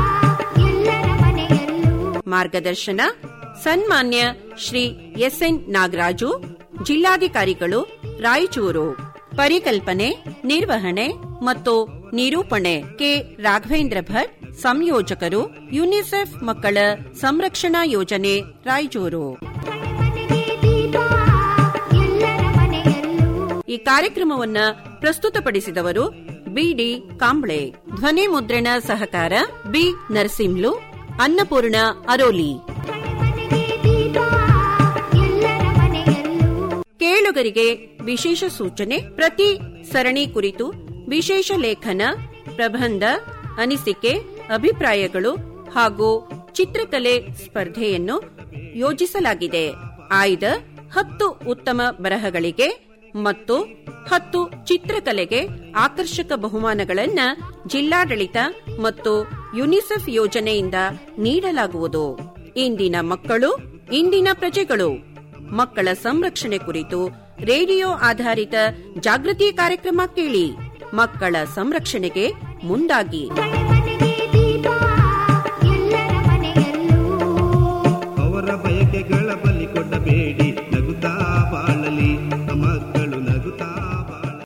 ಎಲ್ಲರ ಮನೆಯಲ್ಲೂ ಮಾರ್ಗದರ್ಶನ ಸನ್ಮಾನ್ಯ ಶ್ರೀ ಎಸ್ಎನ್ ನಾಗರಾಜು ಜಿಲ್ಲಾಧಿಕಾರಿಗಳು ರಾಯಚೂರು ಪರಿಕಲ್ಪನೆ ನಿರ್ವಹಣೆ ಮತ್ತು ನಿರೂಪಣೆ ಕೆ ರಾಘವೇಂದ್ರ ಭಟ್ ಸಂಯೋಜಕರು ಯುನಿಸೆಫ್ ಮಕ್ಕಳ ಸಂರಕ್ಷಣಾ ಯೋಜನೆ ರಾಯಚೂರು ಮನೆಗೆ ದೀಪ ಎಲ್ಲರ ಮನೆಯಲ್ಲೂ ಈ ಕಾರ್ಯಕ್ರಮವನ್ನ ಪ್ರಸ್ತುತಪಡಿಸಿದವರು ಬಿಡಿ ಕಾಂಬ್ಳೆ ಧ್ವನಿ ಮುದ್ರಣ ಸಹಕಾರ ಬಿ ನರಸಿಂಹ್ಲು ಅನ್ನಪೂರ್ಣ ಅರೋಲಿ ಮನೆಗೆ ದೀಪ ಎಲ್ಲರ ಮನೆಯಲ್ಲೂ ಕೇಳುಗರಿಗೆ ವಿಶೇಷ ಸೂಚನೆ ಪ್ರತಿ ಸರಣಿ ಕುರಿತು ವಿಶೇಷ ಲೇಖನ ಪ್ರಬಂಧ ಅನಿಸಿಕೆ ಅಭಿಪ್ರಾಯಗಳು ಹಾಗೂ ಚಿತ್ರಕಲೆ ಸ್ಪರ್ಧೆಯನ್ನು ಯೋಜಿಸಲಾಗಿದೆ ಆಯ್ದ ಹತ್ತು ಉತ್ತಮ ಬರಹಗಳಿಗೆ ಮತ್ತು ಹತ್ತು ಚಿತ್ರಕಲೆಗೆ ಆಕರ್ಷಕ ಬಹುಮಾನಗಳನ್ನ ಜಿಲ್ಲಾಡಳಿತ ಮತ್ತು ಯುನಿಸೆಫ್ ಯೋಜನೆಯಿಂದ ನೀಡಲಾಗುವುದು ಇಂದಿನ ಮಕ್ಕಳು ಇಂದಿನ ಪ್ರಜೆಗಳು ಮಕ್ಕಳ ಸಂರಕ್ಷಣೆ ಕುರಿತು ರೇಡಿಯೋ ಆಧಾರಿತ ಜಾಗೃತಿ ಕಾರ್ಯಕ್ರಮ ಕೇಳಿ ಮಕ್ಕಳ ಸಂರಕ್ಷಣೆಗೆ ಮುಂದಾಗಿ ಎಲ್ಲರ ಮನೆಯಲ್ಲೂ ಅವರ ಬಯಕೆಗಳ ಬಲಿ ಕೊಡಬೇಡಿ